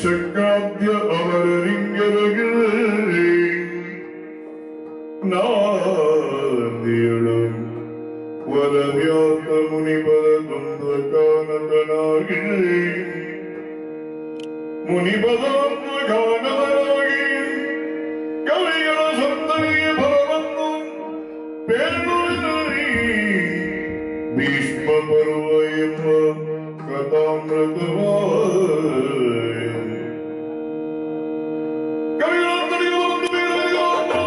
ಚಕ್ರಾಬ್ಜ ಅವರ ರಿಂಗರಗೆ ನಾಂದಿಯಳು ವರವ್ಯಾಸ ಮುನಿಪದ ದ್ವಂದ್ವಕಾನಕನಾಗಿ ಮುನಿಪದ ಗಾನವರಾಗಿ ಕವಿಗಳ ಸಂದರಿಗೆ ಫಲವನ್ನು ಪೇಳುವುದರಿ ಭೀಷ್ಮ ಪರ್ವ ಎಂಬ ಕಥಾಮೃತವ ಕವಿಗಳ ಸಂದರಿಗೆ ಒಂದು ಬೇರೆ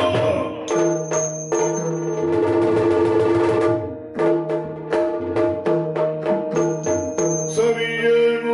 ಸರಿಯೇನು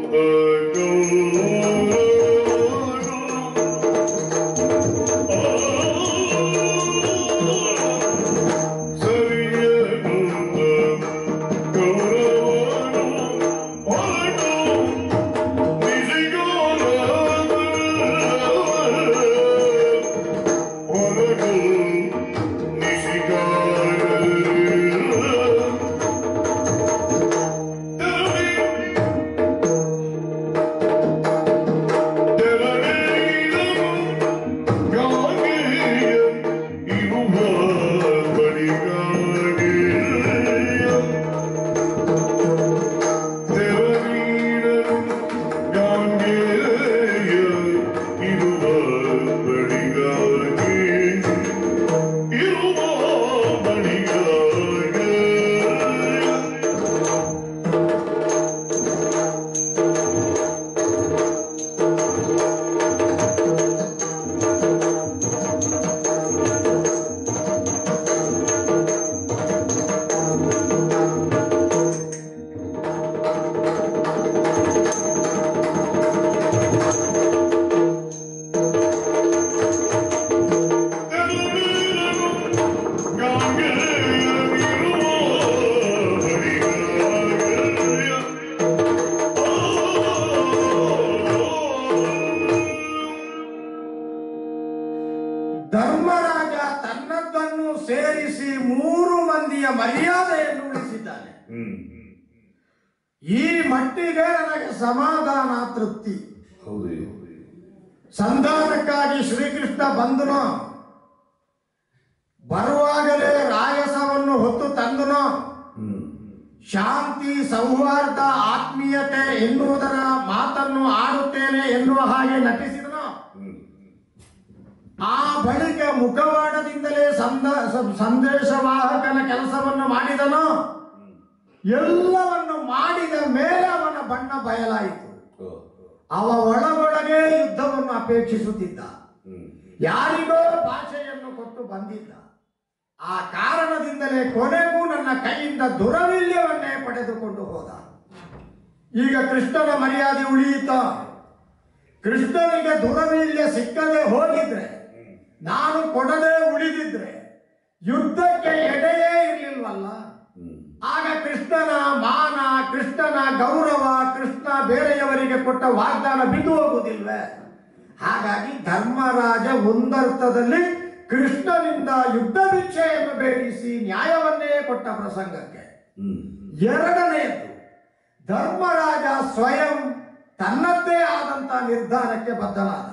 ಧರ್ಮರಾಜ ತನ್ನದ್ದನ್ನು ಸೇರಿಸಿ ಮೂರು ಮಂದಿಯ ಮರ್ಯಾದೆಯನ್ನು ಉಳಿಸಿದ್ದಾನೆ ಈ ಮಟ್ಟಿಗೆ ನನಗೆ ಸಮಾಧಾನ ತೃಪ್ತಿ ಹೌದು ಸಂಧಾನಕ್ಕಾಗಿ ಶ್ರೀಕೃಷ್ಣ ಬಂದನು ಬರುವಾಗಲೇ ರಾಯಸವನ್ನು ಹೊತ್ತು ತಂದನು ಶಾಂತಿ ಸೌಹಾರ್ದ ಆತ್ಮೀಯತೆ ಎನ್ನುವುದರ ಮಾತನ್ನು ಆಡುತ್ತೇನೆ ಎನ್ನುವ ಹಾಗೆ ನಟಿಸಿದನು ಆ ಬಳಿಕ ಮುಖವಾಡದಿಂದಲೇ ಸಂದ ಸ- ಸಂದೇಶವಾಹಕನ ಕೆಲಸವನ್ನು ಮಾಡಿದನು ಎಲ್ಲವನ್ನು ಮಾಡಿದ ಮೇಲೆ ಅವನ ಬಣ್ಣ ಬಯಲಾಯಿತು ಅವ ಒಳಗೊಳಗೆ ಯುದ್ಧವನ್ನು ಅಪೇಕ್ಷಿಸುತ್ತಿದ್ದ ಯಾರಿಗೋ ಭಾಷೆಯನ್ನು ಕೊಟ್ಟು ಬಂದಿದ್ದ ಆ ಕಾರಣದಿಂದಲೇ ಕೊನೆಗೂ ನನ್ನ ಕೈಯಿಂದ ದುರವಿಲ್ಯವನ್ನೇ ಪಡೆದುಕೊಂಡು ಹೋದ ಈಗ ಕೃಷ್ಣನ ಮರ್ಯಾದೆ ಉಳಿಯಿತ ಕೃಷ್ಣನಿಗೆ ದುರವಿಲ್ಯ ಸಿಕ್ಕದೆ ಹೋಗಿದ್ರೆ ನಾನು ಕೊಡದೆ ಉಳಿದಿದ್ರೆ ಯುದ್ಧಕ್ಕೆ ಎಡೆಯೇ ಇರಲಿಲ್ವಲ್ಲ ಆಗ ಕೃಷ್ಣನ ಮಾನ ಕೃಷ್ಣನ ಗೌರವ ಕೃಷ್ಣ ಬೇರೆಯವರಿಗೆ ಕೊಟ್ಟ ವಾಗ್ದಾನ ಬಿದ್ದು ಹೋಗುವುದಿಲ್ವೇ ಹಾಗಾಗಿ ಧರ್ಮರಾಜ ಒಂದರ್ಥದಲ್ಲಿ ಕೃಷ್ಣನಿಂದ ಯುದ್ಧ ಭಿಕ್ಷೆಯನ್ನು ಬೇಡಿಸಿ ನ್ಯಾಯವನ್ನೇ ಕೊಟ್ಟ ಪ್ರಸಂಗಕ್ಕೆ ಎರಡನೆಯದು ಧರ್ಮರಾಜ ಸ್ವಯಂ ತನ್ನದ್ದೇ ಆದಂತ ನಿರ್ಧಾರಕ್ಕೆ ಬದ್ಧನಾದ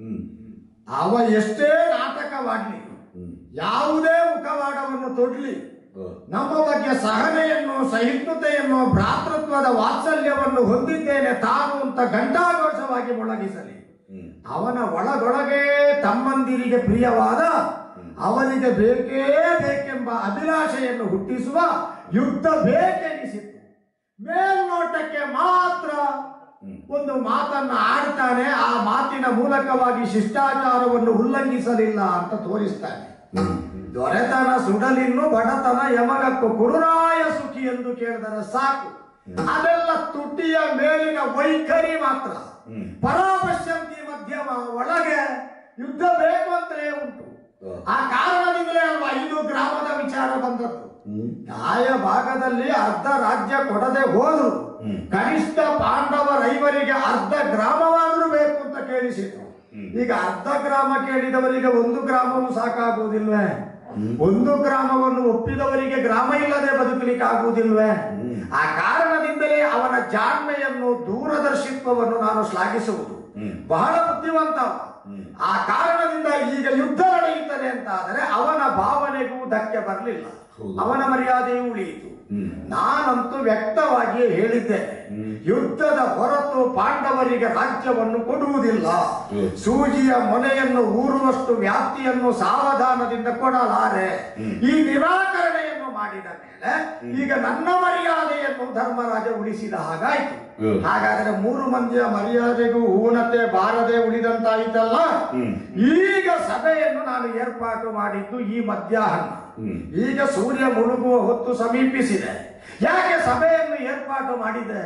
ಅವ ಎಷ್ಟೇ ನಾಟಕವಾಡ್ಲಿ ಯಾವುದೇ ಮುಖವಾಡವನ್ನು ತೊಡ್ಲಿ ನಮ್ಮ ಬಗ್ಗೆ ಸಹನೆಯನ್ನು ಸಹಿಷ್ಣುತೆಯನ್ನು ಭ್ರಾತೃತ್ವದ ವಾತ್ಸಲ್ಯವನ್ನು ಹೊಂದಿದ್ದೇನೆ ತಾನು ಅಂತ ಘಂಟಾಘೋಷವಾಗಿ ಮೊಳಗಿಸಲಿ ಅವನ ಒಳಗೊಳಗೆ ತಮ್ಮಂದಿರಿಗೆ ಪ್ರಿಯವಾದ ಅವನಿಗೆ ಬೇಕೇ ಬೇಕೆಂಬ ಅಭಿಲಾಷೆಯನ್ನು ಹುಟ್ಟಿಸುವ ಯುದ್ಧ ಬೇಕೆನಿಸಿತು ಮೇಲ್ನೋಟಕ್ಕೆ ಮಾತ್ರ ಒಂದು ಮಾತನ್ನ ಆಡ್ತಾನೆ ಆ ಮಾತಿನ ಮೂಲಕವಾಗಿ ಶಿಷ್ಟಾಚಾರವನ್ನು ಉಲ್ಲಂಘಿಸಲಿಲ್ಲ ಅಂತ ತೋರಿಸ್ತಾನೆ ದೊರೆತನ ಸುಡಲಿನ್ನು ಬಡತನ ಯಮಗಕ್ಕು ಕುರುರಾಯ ಸುಖಿ ಎಂದು ಕೇಳಿದರೆ ಸಾಕು ಅದೆಲ್ಲ ತುಟಿಯ ಮೇಲಿನ ವೈಖರಿ ಮಾತ್ರ ಪರಾಪಶ್ಯಂತಿ ಮಧ್ಯಮ ಒಳಗೆ ಯುದ್ಧ ಬೇಕು ಅಂತಲೇ ಉಂಟು ಆ ಕಾರಣದಿಂದಲೇ ಅಲ್ವಾ ಐದು ಗ್ರಾಮದ ವಿಚಾರ ಬಂದದ್ದು ನ್ಯಾಯ ಭಾಗದಲ್ಲಿ ಅರ್ಧ ರಾಜ್ಯ ಕೊಡದೆ ಹೋದ್ರು ಕನಿಷ್ಠ ಪಾಂಡವರೈವರಿಗೆ ಅರ್ಧ ಗ್ರಾಮವಾದರೂ ಬೇಕು ಅಂತ ಕೇಳಿಸಿದ್ರು ಈಗ ಅರ್ಧ ಗ್ರಾಮ ಕೇಳಿದವರಿಗೆ ಒಂದು ಗ್ರಾಮವು ಸಾಕಾಗುವುದಿಲ್ವೇ ಒಂದು ಗ್ರಾಮವನ್ನು ಒಪ್ಪಿದವರಿಗೆ ಗ್ರಾಮ ಇಲ್ಲದೆ ಬದುಕಲಿಕ್ಕೆ ಆಗುವುದಿಲ್ವೇ ಆ ಕಾರಣದಿಂದ ಕಾರಣದಿಂದಲೇ ಅವನ ಜಾಣ್ಮೆಯನ್ನು ದೂರದರ್ಶಿತ್ವವನ್ನು ನಾನು ಶ್ಲಾಘಿಸುವುದು ಹ್ಮ್. ಬಹಳ ಬುದ್ಧಿವಂತ ಅವ. ಹ್ಮ್. ಆ ಕಾರಣದಿಂದ ಈಗ ಯುದ್ಧ ನಡೆಯುತ್ತದೆ ಅಂತ ಆದರೆ ಅವನ ಭಾವನೆಗೂ ಧಕ್ಕೆ ಬರಲಿಲ್ಲ ಹೌದು. ಅವನ ಮರ್ಯಾದೆಯೂ ಉಳಿಯಿತು ಹ್ಮ್. ನಾನಂತೂ ವ್ಯಕ್ತವಾಗಿಯೇ ಹೇಳಿದ್ದೇನೆ ಹ್ಮ್. ಯುದ್ಧದ ಹೊರತು ಪಾಂಡವರಿಗೆ ರಾಜ್ಯವನ್ನು ಕೊಡುವುದಿಲ್ಲ ಹ್ಮ್. ಸೂಜಿಯ ಮೊನೆಯನ್ನು ಊರುವಷ್ಟು ವ್ಯಾಪ್ತಿಯನ್ನು ಸಾವಧಾನದಿಂದ ಕೊಡಲಾರೆ ಹ್ಮ್. ಈ ನಿರಾಕರಣೆಯನ್ನು ಮಾಡಿದ ಮೇಲೆ ಈಗ ನನ್ನ ಮರ್ಯಾದೆಯನ್ನು ಧರ್ಮರಾಜ ಉಳಿಸಿದ ಹಾಗಾಯ್ತು ಹ್ಮ್. ಹಾಗಾದರೆ ಮೂರು ಮಂದಿಯ ಮರ್ಯಾದೆಗೂ ಊನತೆ ಬಾರದೆ ಉಳಿದಂತಾಯಿತಲ್ಲ ಹ್ಮ್. ಈಗ ಸಭೆಯನ್ನು ನಾನು ಏರ್ಪಾಟು ಮಾಡಿದ್ದು ಈ ಮಧ್ಯಾಹ್ನ ಹ್ಮ್. ಈಗ ಸೂರ್ಯ ಮುಳುಗುವ ಹೊತ್ತು ಸಮೀಪಿಸಿದೆ ಯಾಕೆ ಸಭೆಯನ್ನು ಏರ್ಪಾಟು ಮಾಡಿದೆ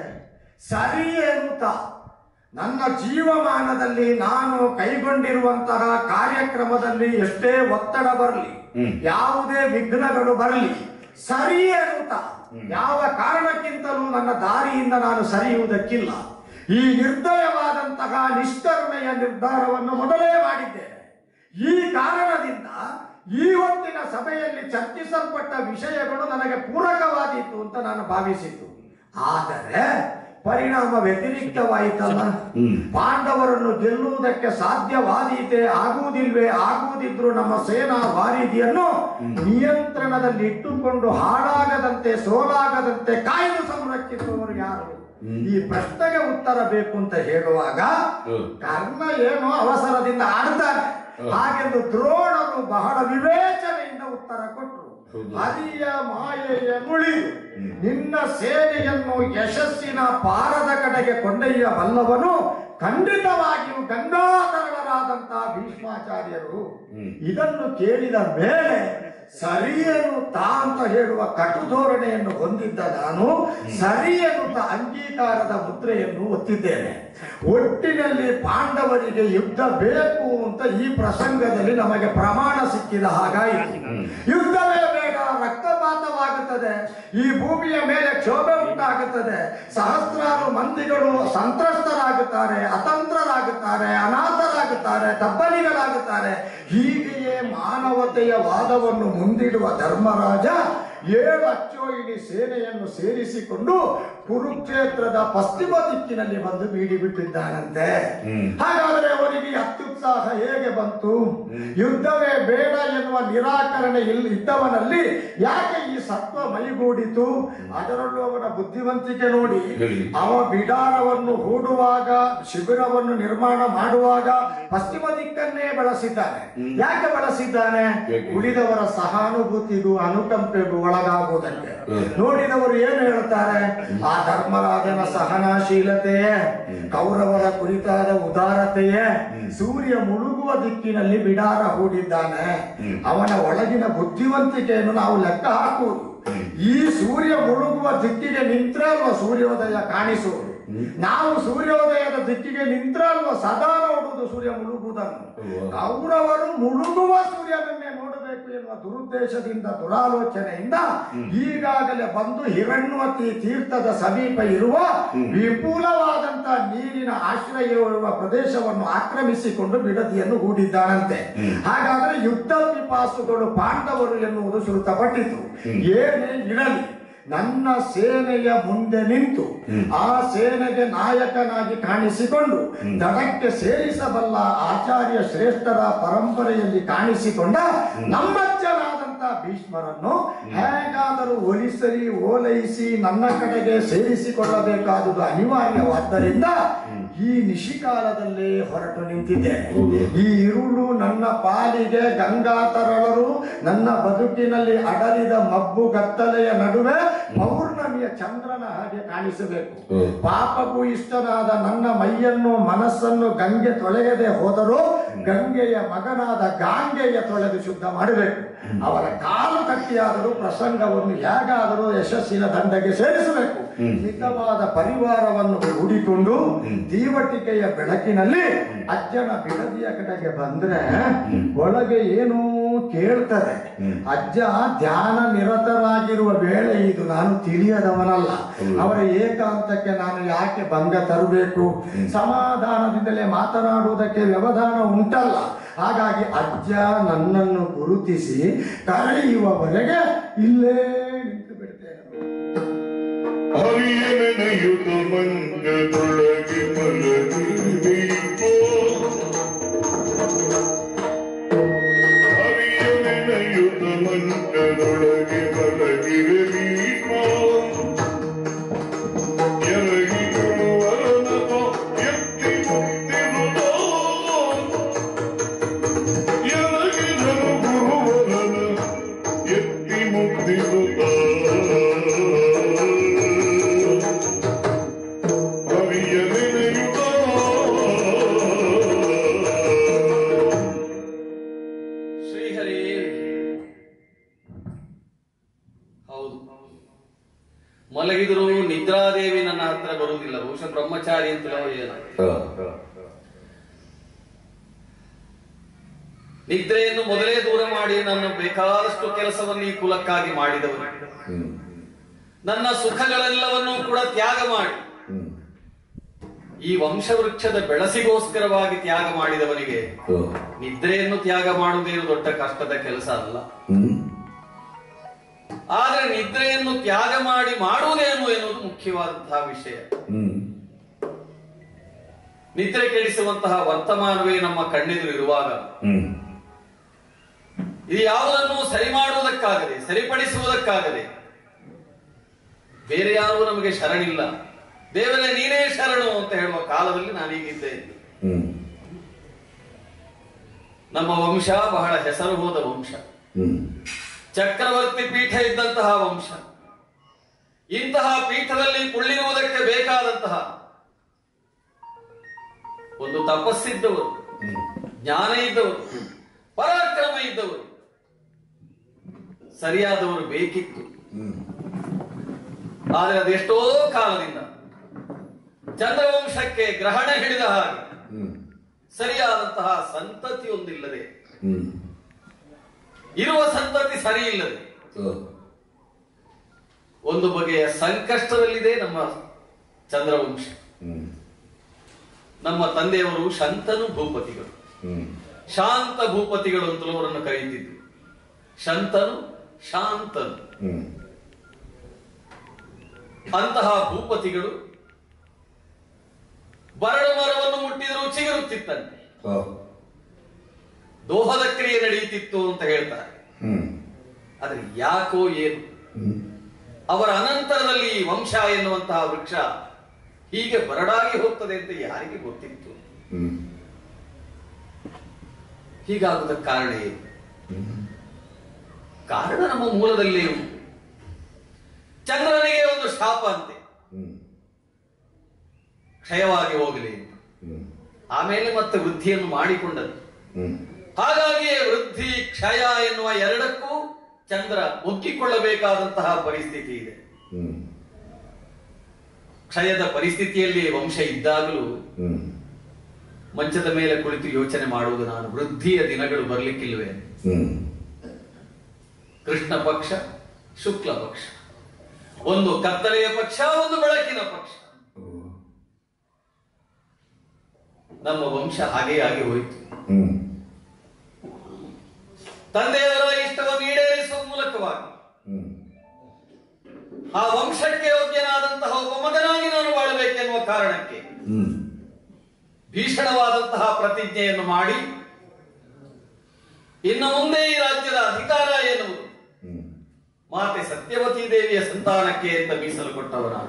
ಸರಿ ಎನ್ನುತ್ತ ನನ್ನ ಜೀವಮಾನದಲ್ಲಿ ನಾನು ಕೈಗೊಂಡಿರುವಂತಹ ಕಾರ್ಯಕ್ರಮದಲ್ಲಿ ಎಷ್ಟೇ ಒತ್ತಡ ಬರಲಿ ಹ್ಮ್. ಯಾವುದೇ ವಿಘ್ನಗಳು ಬರಲಿ ಸರಿ ಎನ್ನುತ್ತ ಯಾವ ಕಾರಣಕ್ಕಿಂತಲೂ ನನ್ನ ದಾರಿಯಿಂದ ನಾನು ಸರಿಯುವುದಕ್ಕಿಲ್ಲ ಈ ನಿರ್ದಯವಾದಂತಹ ನಿಷ್ಕರುಣೆಯ ನಿರ್ಧಾರವನ್ನು ಮೊದಲೇ ಮಾಡಿದ್ದೇನೆ ಈ ಕಾರಣದಿಂದ ಈ ಹೊತ್ತಿನ ಸಭೆಯಲ್ಲಿ ಚರ್ಚಿಸಲ್ಪಟ್ಟ ವಿಷಯಗಳು ನನಗೆ ಪೂರಕವಾದೀತು ಅಂತ ನಾನು ಭಾವಿಸಿದ್ದು ಆದರೆ ಪರಿಣಾಮ ವ್ಯತಿರಿಕ್ತವಾಯಿತಲ್ಲ ಹ್ಮ್. ಪಾಂಡವರನ್ನು ಗೆಲ್ಲುವುದಕ್ಕೆ ಸಾಧ್ಯವಾದೀತೆ ಆಗುವುದಿಲ್ವೇ ಆಗುವುದಿದ್ರು ನಮ್ಮ ಸೇನಾ ವಾರಿಧಿಯನ್ನು ನಿಯಂತ್ರಣದಲ್ಲಿ ಇಟ್ಟುಕೊಂಡು ಹಾಳಾಗದಂತೆ ಸೋಲಾಗದಂತೆ ಕಾಯ್ದು ಸಂರಕ್ಷಿಸುವವರು ಯಾರು ಈ ಪ್ರಶ್ನೆಗೆ ಉತ್ತರ ಬೇಕು ಅಂತ ಹೇಳುವಾಗ ಹ್ಮ್. ಕರ್ಣ ಏನೋ ಅವಸರದಿಂದ ಆಡ್ತಾನೆ ಹ್ಮ್. ಹಾಗೆಂದು ದ್ರೋಣರು ಬಹಳ ವಿವೇಚನೆಯಿಂದ ಉತ್ತರ ಕೊಟ್ಟರು ಹೌದು. ಹರಿಯ ಮಾಯೆಯ ನುಳಿದು ನಿನ್ನ ಸೇನೆಯನ್ನು ಯಶಸ್ಸಿನ ಪಾರದ ಕಡೆಗೆ ಕೊಂಡೊಯ್ಯಬಲ್ಲವನು ಖಂಡಿತವಾಗಿಯೂ ಗಂಗಾಧರರಾದಂತಹ ಭೀಷ್ಮಾಚಾರ್ಯರು ಹ್ಮ್. ಇದನ್ನು ಕೇಳಿದ ಮೇಲೆ ಸರಿಯನು ತಾ ಅಂತ ಹೇಳುವ ಕಟು ಧೋರಣೆಯನ್ನು ಹೊಂದಿದ್ದ ನಾನು ಸರಿಯನುತ ಅಂಗೀಕಾರದ ಮುದ್ರೆಯನ್ನು ಒತ್ತಿದ್ದೇನೆ ಒಟ್ಟಿನಲ್ಲಿ ಪಾಂಡವರಿಗೆ ಯುದ್ಧ ಬೇಕು ಅಂತ ಈ ಪ್ರಸಂಗದಲ್ಲಿ ನಮಗೆ ಪ್ರಮಾಣ ಸಿಕ್ಕಿದ ಹಾಗಾಯಿತು ಯುದ್ಧವೇ ಬೇಡ ರಕ್ತಪಾತವಾಗುತ್ತದೆ ಈ ಭೂಮಿಯ ಮೇಲೆ ಕ್ಷೋಭೆ ಉಂಟಾಗುತ್ತದೆ ಸಹಸ್ರಾರು ಮಂದಿಗಳು ಸಂತ್ರಸ್ತರಾಗುತ್ತಾರೆ ಅತಂತ್ರರಾಗುತ್ತಾರೆ ಅನಾಥರಾಗುತ್ತಾರೆ ತಬ್ಬಲಿಗಳಾಗುತ್ತಾರೆ ಹೀಗೆಯೇ ಮಾನವತೆಯ ವಾದವನ್ನು ಮುಂದಿಡುವ ಧರ್ಮರಾಜ ಏಳು ಅಚ್ಚೋಯಿನಿ ಸೇನೆಯನ್ನು ಸೇರಿಸಿಕೊಂಡು ಕುರುಕ್ಷೇತ್ರದ ಪಶ್ಚಿಮ ದಿಕ್ಕಿನಲ್ಲಿ ಬಂದು ಬೀಡಿ ಬಿಟ್ಟಿದ್ದಾನಂತೆ ಹ್ಮ್. ಹಾಗಾದರೆ ಅವರಿಗೆ ಅತ್ಯುತ್ಸಾಹ ಹೇಗೆ ಬಂತು ಯುದ್ಧವೇ ಬೇಡ ಎನ್ನುವ ನಿರಾಕರಣೆ ಇಲ್ಲಿ ಇದ್ದವನಲ್ಲಿ ಯಾಕೆ ಈ ಸತ್ವ ಮೈಗೂಡಿತು ಅದರಲ್ಲೂ ಅವನ ಬುದ್ಧಿವಂತಿಕೆ ನೋಡಿ ಹೇಳಿ. ಅವ ಬಿಡಾರವನ್ನು ಹೂಡುವಾಗ ಶಿಬಿರವನ್ನು ನಿರ್ಮಾಣ ಮಾಡುವಾಗ ಪಶ್ಚಿಮ ದಿಕ್ಕನ್ನೇ ಬಳಸಿದ್ದಾನೆ ಯಾಕೆ ಬಳಸಿದ್ದಾನೆ ಯಾಕೆ? ಉಳಿದವರ ಸಹಾನುಭೂತಿಗೂ ಅನುಕಂಪೆಗೂ ಒಳಗಾಗುವುದಕ್ಕೆ ಹ್ಮ್. ನೋಡಿದವರು ಏನು ಹೇಳ್ತಾರೆ ಆ ಧರ್ಮರಾಜನ ಸಹನಾಶೀಲತೆಯೇ ಕೌರವರ ಕುರಿತಾದ ಉದಾರತೆಯೇ ಸೂರ್ಯ ಮುಳುಗುವ ದಿಕ್ಕಿನಲ್ಲಿ ಬಿಡಾರ ಹೂಡಿದ್ದಾನೆ ಅವನ ಒಳಗಿನ ಬುದ್ಧಿವಂತಿಕೆಯನ್ನು ನಾವು ಲೆಕ್ಕ ಹಾಕುವುದು ಈ ಸೂರ್ಯ ಮುಳುಗುವ ದಿಕ್ಕಿಗೆ ನಿಂತ್ರೆ ಅಲ್ವಾ ಸೂರ್ಯೋದಯ ಕಾಣಿಸುವುದು ನಾವು ಸೂರ್ಯೋದಯದ ದಿಕ್ಕಿಗೆ ನಿಂತ್ರೆ ಅಲ್ವಾ ಸದಾ ನೋಡುವುದು ಸೂರ್ಯ ಮುಳುಗುವುದನ್ನು ಹೌದು. ಕೌರವರು ಮುಳುಗುವ ಸೂರ್ಯನನ್ನೇ ನೋಡಬೇಕು ಎನ್ನುವ ದುರುದ್ದೇಶದಿಂದ ದುರಾಲೋಚನೆಯಿಂದ ಈಗಾಗಲೇ ಬಂದು ಹಿರಣ್ಯವತಿ ತೀರ್ಥದ ಸಮೀಪ ಇರುವ ವಿಪುಲವಾದಂತಹ ನೀರಿನ ಆಶ್ರಯವಿರುವ ಪ್ರದೇಶವನ್ನು ಆಕ್ರಮಿಸಿಕೊಂಡು ಬಿಡದಿಯನ್ನು ಹೂಡಿದ್ದಾನಂತೆ ಹಾಗಾದರೆ ಯುದ್ಧ ಪಿಪಾಸುಗಳು ಪಾಂಡವರು ಎನ್ನುವುದು ಶ್ರುತಪಟ್ಟಿತು ಏನೇ ಇರಲಿ ನನ್ನ ಸೇನೆಯ ಮುಂದೆ ನಿಂತು ಆ ಸೇನೆಗೆ ನಾಯಕನಾಗಿ ಕಾಣಿಸಿಕೊಂಡು ದಡಕ್ಕೆ ಸೇರಿಸಬಲ್ಲ ಆಚಾರ್ಯ ಶ್ರೇಷ್ಠರ ಪರಂಪರೆಯಲ್ಲಿ ಕಾಣಿಸಿಕೊಂಡ ನಮ್ಮಜ್ಜನಾದಂತ ಭೀಷ್ಮರನ್ನು ಹೇಗಾದರೂ ಒಲಿಸಲಿ ಓಲೈಸಿ ನನ್ನ ಕಡೆಗೆ ಸೇರಿಸಿಕೊಳ್ಳಬೇಕಾದುದು ಅನಿವಾರ್ಯವಾದ್ದರಿಂದ ಈ ನಿಶಿಕಾಲದಲ್ಲೇ ಹೊರಟು ನಿಂತಿದ್ದೇನೆ ಹೌದು. ಈ ಇರುಳು ನನ್ನ ಪಾಲಿಗೆ ಗಂಗಾ ತರಳರು ನನ್ನ ಬದುಕಿನಲ್ಲಿ ಅಡಲಿದ ಮಬ್ಬು ಗತ್ತಲೆಯ ನಡುವೆ ಪೌರ್ಣಮಿಯ ಚಂದ್ರನ ಹಾಗೆ ಕಾಣಿಸಬೇಕು ಹ್ಮ್. ಪಾಪಕ್ಕೂ ಇಷ್ಟನಾದ ನನ್ನ ಮೈಯನ್ನು ಮನಸ್ಸನ್ನು ಗಂಗೆ ತೊಳೆಯದೆ ಹೋದರೂ ಗಂಗೆಯ ಮಗನಾದ ಗಾಂಗೆಯ ತೊಳೆದು ಶುದ್ಧ ಮಾಡಬೇಕು ಅವರ ಕಾಲು ಕಟ್ಟಿಯಾದರೂ ಪ್ರಸಂಗವನ್ನು ಹೇಗಾದರೂ ಯಶಸ್ಸಿನ ದಂಡಗೆ ಸೇರಿಸಬೇಕು ಹಿತವಾದ ಪರಿವಾರವನ್ನು ಹೂಡಿಕೊಂಡು ದೀವಟಿಕೆಯ ಬೆಳಕಿನಲ್ಲಿ ಅಜ್ಜನ ಬಿಡದಿಯ ಕಡೆಗೆ ಬಂದ್ರೆ ಒಳಗೆ ಏನೋ ಕೇಳ್ತದೆ ಅಜ್ಜ ಧ್ಯಾನ ನಿರತರಾಗಿರುವ ವೇಳೆ ಇದು ನಾನು ತಿಳಿಯದವನಲ್ಲ ಅವರ ಏಕಾಂತಕ್ಕೆ ನಾನು ಯಾಕೆ ಭಂಗ ತರಬೇಕು ಸಮಾಧಾನದಿಂದಲೇ ಮಾತನಾಡುವುದಕ್ಕೆ ವ್ಯವಧಾನ ಉಂಟಲ್ಲ ಹಾಗಾಗಿ ಅಜ್ಜ ನನ್ನನ್ನು ಗುರುತಿಸಿ ಕರೆಯುವವರೆಗೆ ಇಲ್ಲೇ ನಿಂತು ಬಿಡ್ತೇನೆ ಹರಿಯ ನೆನೆಯುತ ಮಂಗದೊಳಗೆ ಮಲಗಿರುವೀಪೋ ಹರಿಯ ನೆನೆಯುತ ಮಂಗದೊಳಗೆ ಮಲಗಿರುವೀಪೋ ಎರಗಿಗಳು ವರನೋ ಎತ್ತಿ ಮುತ್ತಿರುವುದೋ ಎರಗಿದರು ಗುರುವರನ ಎತ್ತಿ ಮುತ್ತಿರುತ್ತ ಹರಿಯ ನೆನೆಯುತ್ತ ಶ್ರೀಹರಿ ಹೌದು ಮಲಗಿದ್ರು ನಿದ್ರಾದೇವಿ ನನ್ನ ಹತ್ರ ಬರುವುದಿಲ್ಲ ಬಹುಶಃ ಬ್ರಹ್ಮಚಾರಿ ಅಂತಲೋ ಏನೋ ನಿದ್ರೆಯನ್ನು ಮೊದಲೇ ದೂರ ಮಾಡಿ ನನ್ನ ಬೇಕಾದಷ್ಟು ಕೆಲಸವನ್ನು ಈ ಕುಲಕ್ಕಾಗಿ ಮಾಡಿದವರು ನನ್ನ ಸುಖಗಳೆಲ್ಲವನ್ನೂ ಕೂಡ ತ್ಯಾಗ ಮಾಡಿ ಈ ವಂಶವೃಕ್ಷದ ಬೆಳಸಿಗೋಸ್ಕರವಾಗಿ ತ್ಯಾಗ ಮಾಡಿದವನಿಗೆ ನಿದ್ರೆಯನ್ನು ತ್ಯಾಗ ಮಾಡುವುದೇನು ದೊಡ್ಡ ಕಷ್ಟದ ಕೆಲಸ ಅಲ್ಲ ಆದ್ರೆ ನಿದ್ರೆಯನ್ನು ತ್ಯಾಗ ಮಾಡಿ ಮಾಡುವುದೇನು ಎನ್ನುವುದು ಮುಖ್ಯವಾದಂತಹ ವಿಷಯ ನಿದ್ರೆ ಕೆಡಿಸುವಂತಹ ವರ್ತಮಾನವೇ ನಮ್ಮ ಕಣ್ಣೆದುರಿರುವಾಗ ಇದು ಯಾವುದನ್ನು ಸರಿ ಮಾಡುವುದಕ್ಕಾಗದೆ ಸರಿಪಡಿಸುವುದಕ್ಕಾಗದೆ ಬೇರೆ ಯಾರೂ ನಮಗೆ ಶರಣಿಲ್ಲ ದೇವರೇ ನೀನೇ ಶರಣು ಅಂತ ಹೇಳುವ ಕಾಲದಲ್ಲಿ ನಾನೀಗಿದ್ದೇನೆ ನಮ್ಮ ವಂಶ ಬಹಳ ಹೆಸರು ಹೋದ ವಂಶ ಚಕ್ರವರ್ತಿ ಪೀಠ ಇದ್ದಂತಹ ವಂಶ ಇಂತಹ ಪೀಠದಲ್ಲಿ ಕುಳ್ಳಿರುವುದಕ್ಕೆ ಬೇಕಾದಂತಹ ಒಂದು ತಪಸ್ಸಿದ್ದವರು ಜ್ಞಾನ ಇದ್ದವರು ಪರಾಕ್ರಮ ಇದ್ದವರು ಸರಿಯಾದವರು ಬೇಕಿತ್ತು ಆದರೆ ಅದೆಷ್ಟೋ ಕಾಲದಿಂದ ಚಂದ್ರವಂಶಕ್ಕೆ ಗ್ರಹಣ ಹಿಡಿದ ಹಾಗೆ ಸರಿಯಾದಂತಹ ಸಂತತಿಯೊಂದಿಲ್ಲದೆ ಇರುವ ಸಂತತಿ ಸರಿ ಇಲ್ಲದೆ ಒಂದು ಬಗೆಯ ಸಂಕಷ್ಟದಲ್ಲಿದೆ ನಮ್ಮ ಚಂದ್ರವಂಶ ನಮ್ಮ ತಂದೆಯವರು ಶಂತನು ಭೂಪತಿಗಳು ಶಾಂತ ಭೂಪತಿಗಳು ಅಂತಲೂ ಅವರನ್ನು ಕರೆಯುತ್ತಿದ್ರು ಶಂತನು ಶಾಂತನು ಅಂತಹ ಭೂಪತಿಗಳು ಬರಡು ಮರವನ್ನು ಮುಟ್ಟಿದರೂ ಚಿಗುರುತ್ತಿತ್ತಂತೆ ದೋಹದ ಕ್ರಿಯೆ ನಡೆಯುತ್ತಿತ್ತು ಅಂತ ಹೇಳ್ತಾರೆ ಆದ್ರೆ ಯಾಕೋ ಏನು ಅವರ ಅನಂತರದಲ್ಲಿ ಈ ವಂಶ ಎನ್ನುವಂತಹ ವೃಕ್ಷ ಹೀಗೆ ಬರಡಾಗಿ ಹೋಗ್ತದೆ ಅಂತ ಯಾರಿಗೆ ಗೊತ್ತಿತ್ತು ಹೀಗಾಗುವುದಕ್ಕೆ ಕಾರಣ ಏನು ಕಾರಣ ನಮ್ಮ ಮೂಲದಲ್ಲೇ ಉಂಟು ಚಂದ್ರನಿಗೆ ಒಂದು ಶಾಪ ಅಂತೆ ಕ್ಷಯವಾಗಿ ಹೋಗಲಿ ಅಂತ ಆಮೇಲೆ ಮತ್ತೆ ವೃದ್ಧಿಯನ್ನು ಮಾಡಿಕೊಂಡದ್ದು ಹಾಗಾಗಿಯೇ ವೃದ್ಧಿ ಕ್ಷಯ ಎನ್ನುವ ಎರಡಕ್ಕೂ ಚಂದ್ರ ಒಗ್ಗಿಕೊಳ್ಳಬೇಕಾದಂತಹ ಪರಿಸ್ಥಿತಿ ಇದೆ ಕ್ಷಯದ ಪರಿಸ್ಥಿತಿಯಲ್ಲಿ ವಂಶ ಇದ್ದಾಗಲೂ ಮಂಚದ ಮೇಲೆ ಕುಳಿತು ಯೋಚನೆ ಮಾಡುವುದು ನಾನು ವೃದ್ಧಿಯ ದಿನಗಳು ಬರ್ಲಿಕ್ಕಿಲ್ವೇ ಕೃಷ್ಣ ಪಕ್ಷ ಶುಕ್ಲ ಪಕ್ಷ ಒಂದು ಕತ್ತಲೆಯ ಪಕ್ಷ ಒಂದು ಬೆಳಕಿನ ಪಕ್ಷ ನಮ್ಮ ವಂಶ ಹಾಗೆ ಆಗಿ ಹೋಯಿತು ತಂದೆಯವರ ಇಷ್ಟವನ್ನು ಈಡೇರಿಸುವ ಮೂಲಕವಾಗಿ ಆ ವಂಶಕ್ಕೆ ಯೋಗ್ಯನಾದಂತಹ ಒಬ್ಬ ಮಗನಾಗಿ ನಾನು ಬಾಳಬೇಕೆನ್ನುವ ಕಾರಣಕ್ಕೆ ಭೀಷಣವಾದಂತಹ ಪ್ರತಿಜ್ಞೆಯನ್ನು ಮಾಡಿ ಇನ್ನು ಮುಂದೆ ಈ ರಾಜ್ಯದ ಅಧಿಕಾರ ಎನ್ನುವುದು ಮಾತೆ ಸತ್ಯವತಿ ದೇವಿಯ ಸಂತಾನಕ್ಕೆ ಅಂತ ಮೀಸಲು ಕೊಟ್ಟವ ನಾನು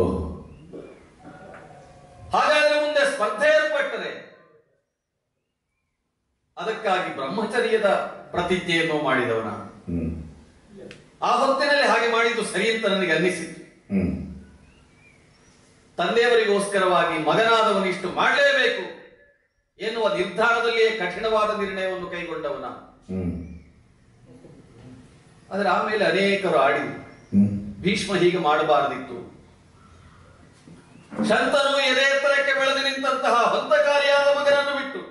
ಹಾಗಾದ್ರೆ ಮುಂದೆ ಸ್ಪರ್ಧೆ ಏರ್ಪಟ್ಟರೆ ಅದಕ್ಕಾಗಿ ಬ್ರಹ್ಮಚರ್ಯದ ಪ್ರತಿಜ್ಞೆಯನ್ನು ಮಾಡಿದವ ನಾನು ಆ ಹೊತ್ತಿನಲ್ಲಿ ಹಾಗೆ ಮಾಡಿದ್ದು ಸರಿ ಅಂತ ನನಗೆ ಅನ್ನಿಸಿತು ತಂದೆಯವರಿಗೋಸ್ಕರವಾಗಿ ಮಗನಾದವನಿಷ್ಟು ಮಾಡಲೇಬೇಕು ಎನ್ನುವ ನಿರ್ಧಾರದಲ್ಲಿಯೇ ಕಠಿಣವಾದ ನಿರ್ಣಯವನ್ನು ಕೈಗೊಂಡವನ ಆದರೆ ಆಮೇಲೆ ಅನೇಕರು ಆಡಿದರು ಭೀಷ್ಮ ಹೀಗೆ ಮಾಡಬಾರದಿತ್ತು ಶಂತನು ಎದೆ ಎತ್ತರಕ್ಕೆ ಬೆಳೆದು ನಿಂತಹ ಹೊಂದಕಾರಿಯಾದ ಮಗನನ್ನು ಬಿಟ್ಟು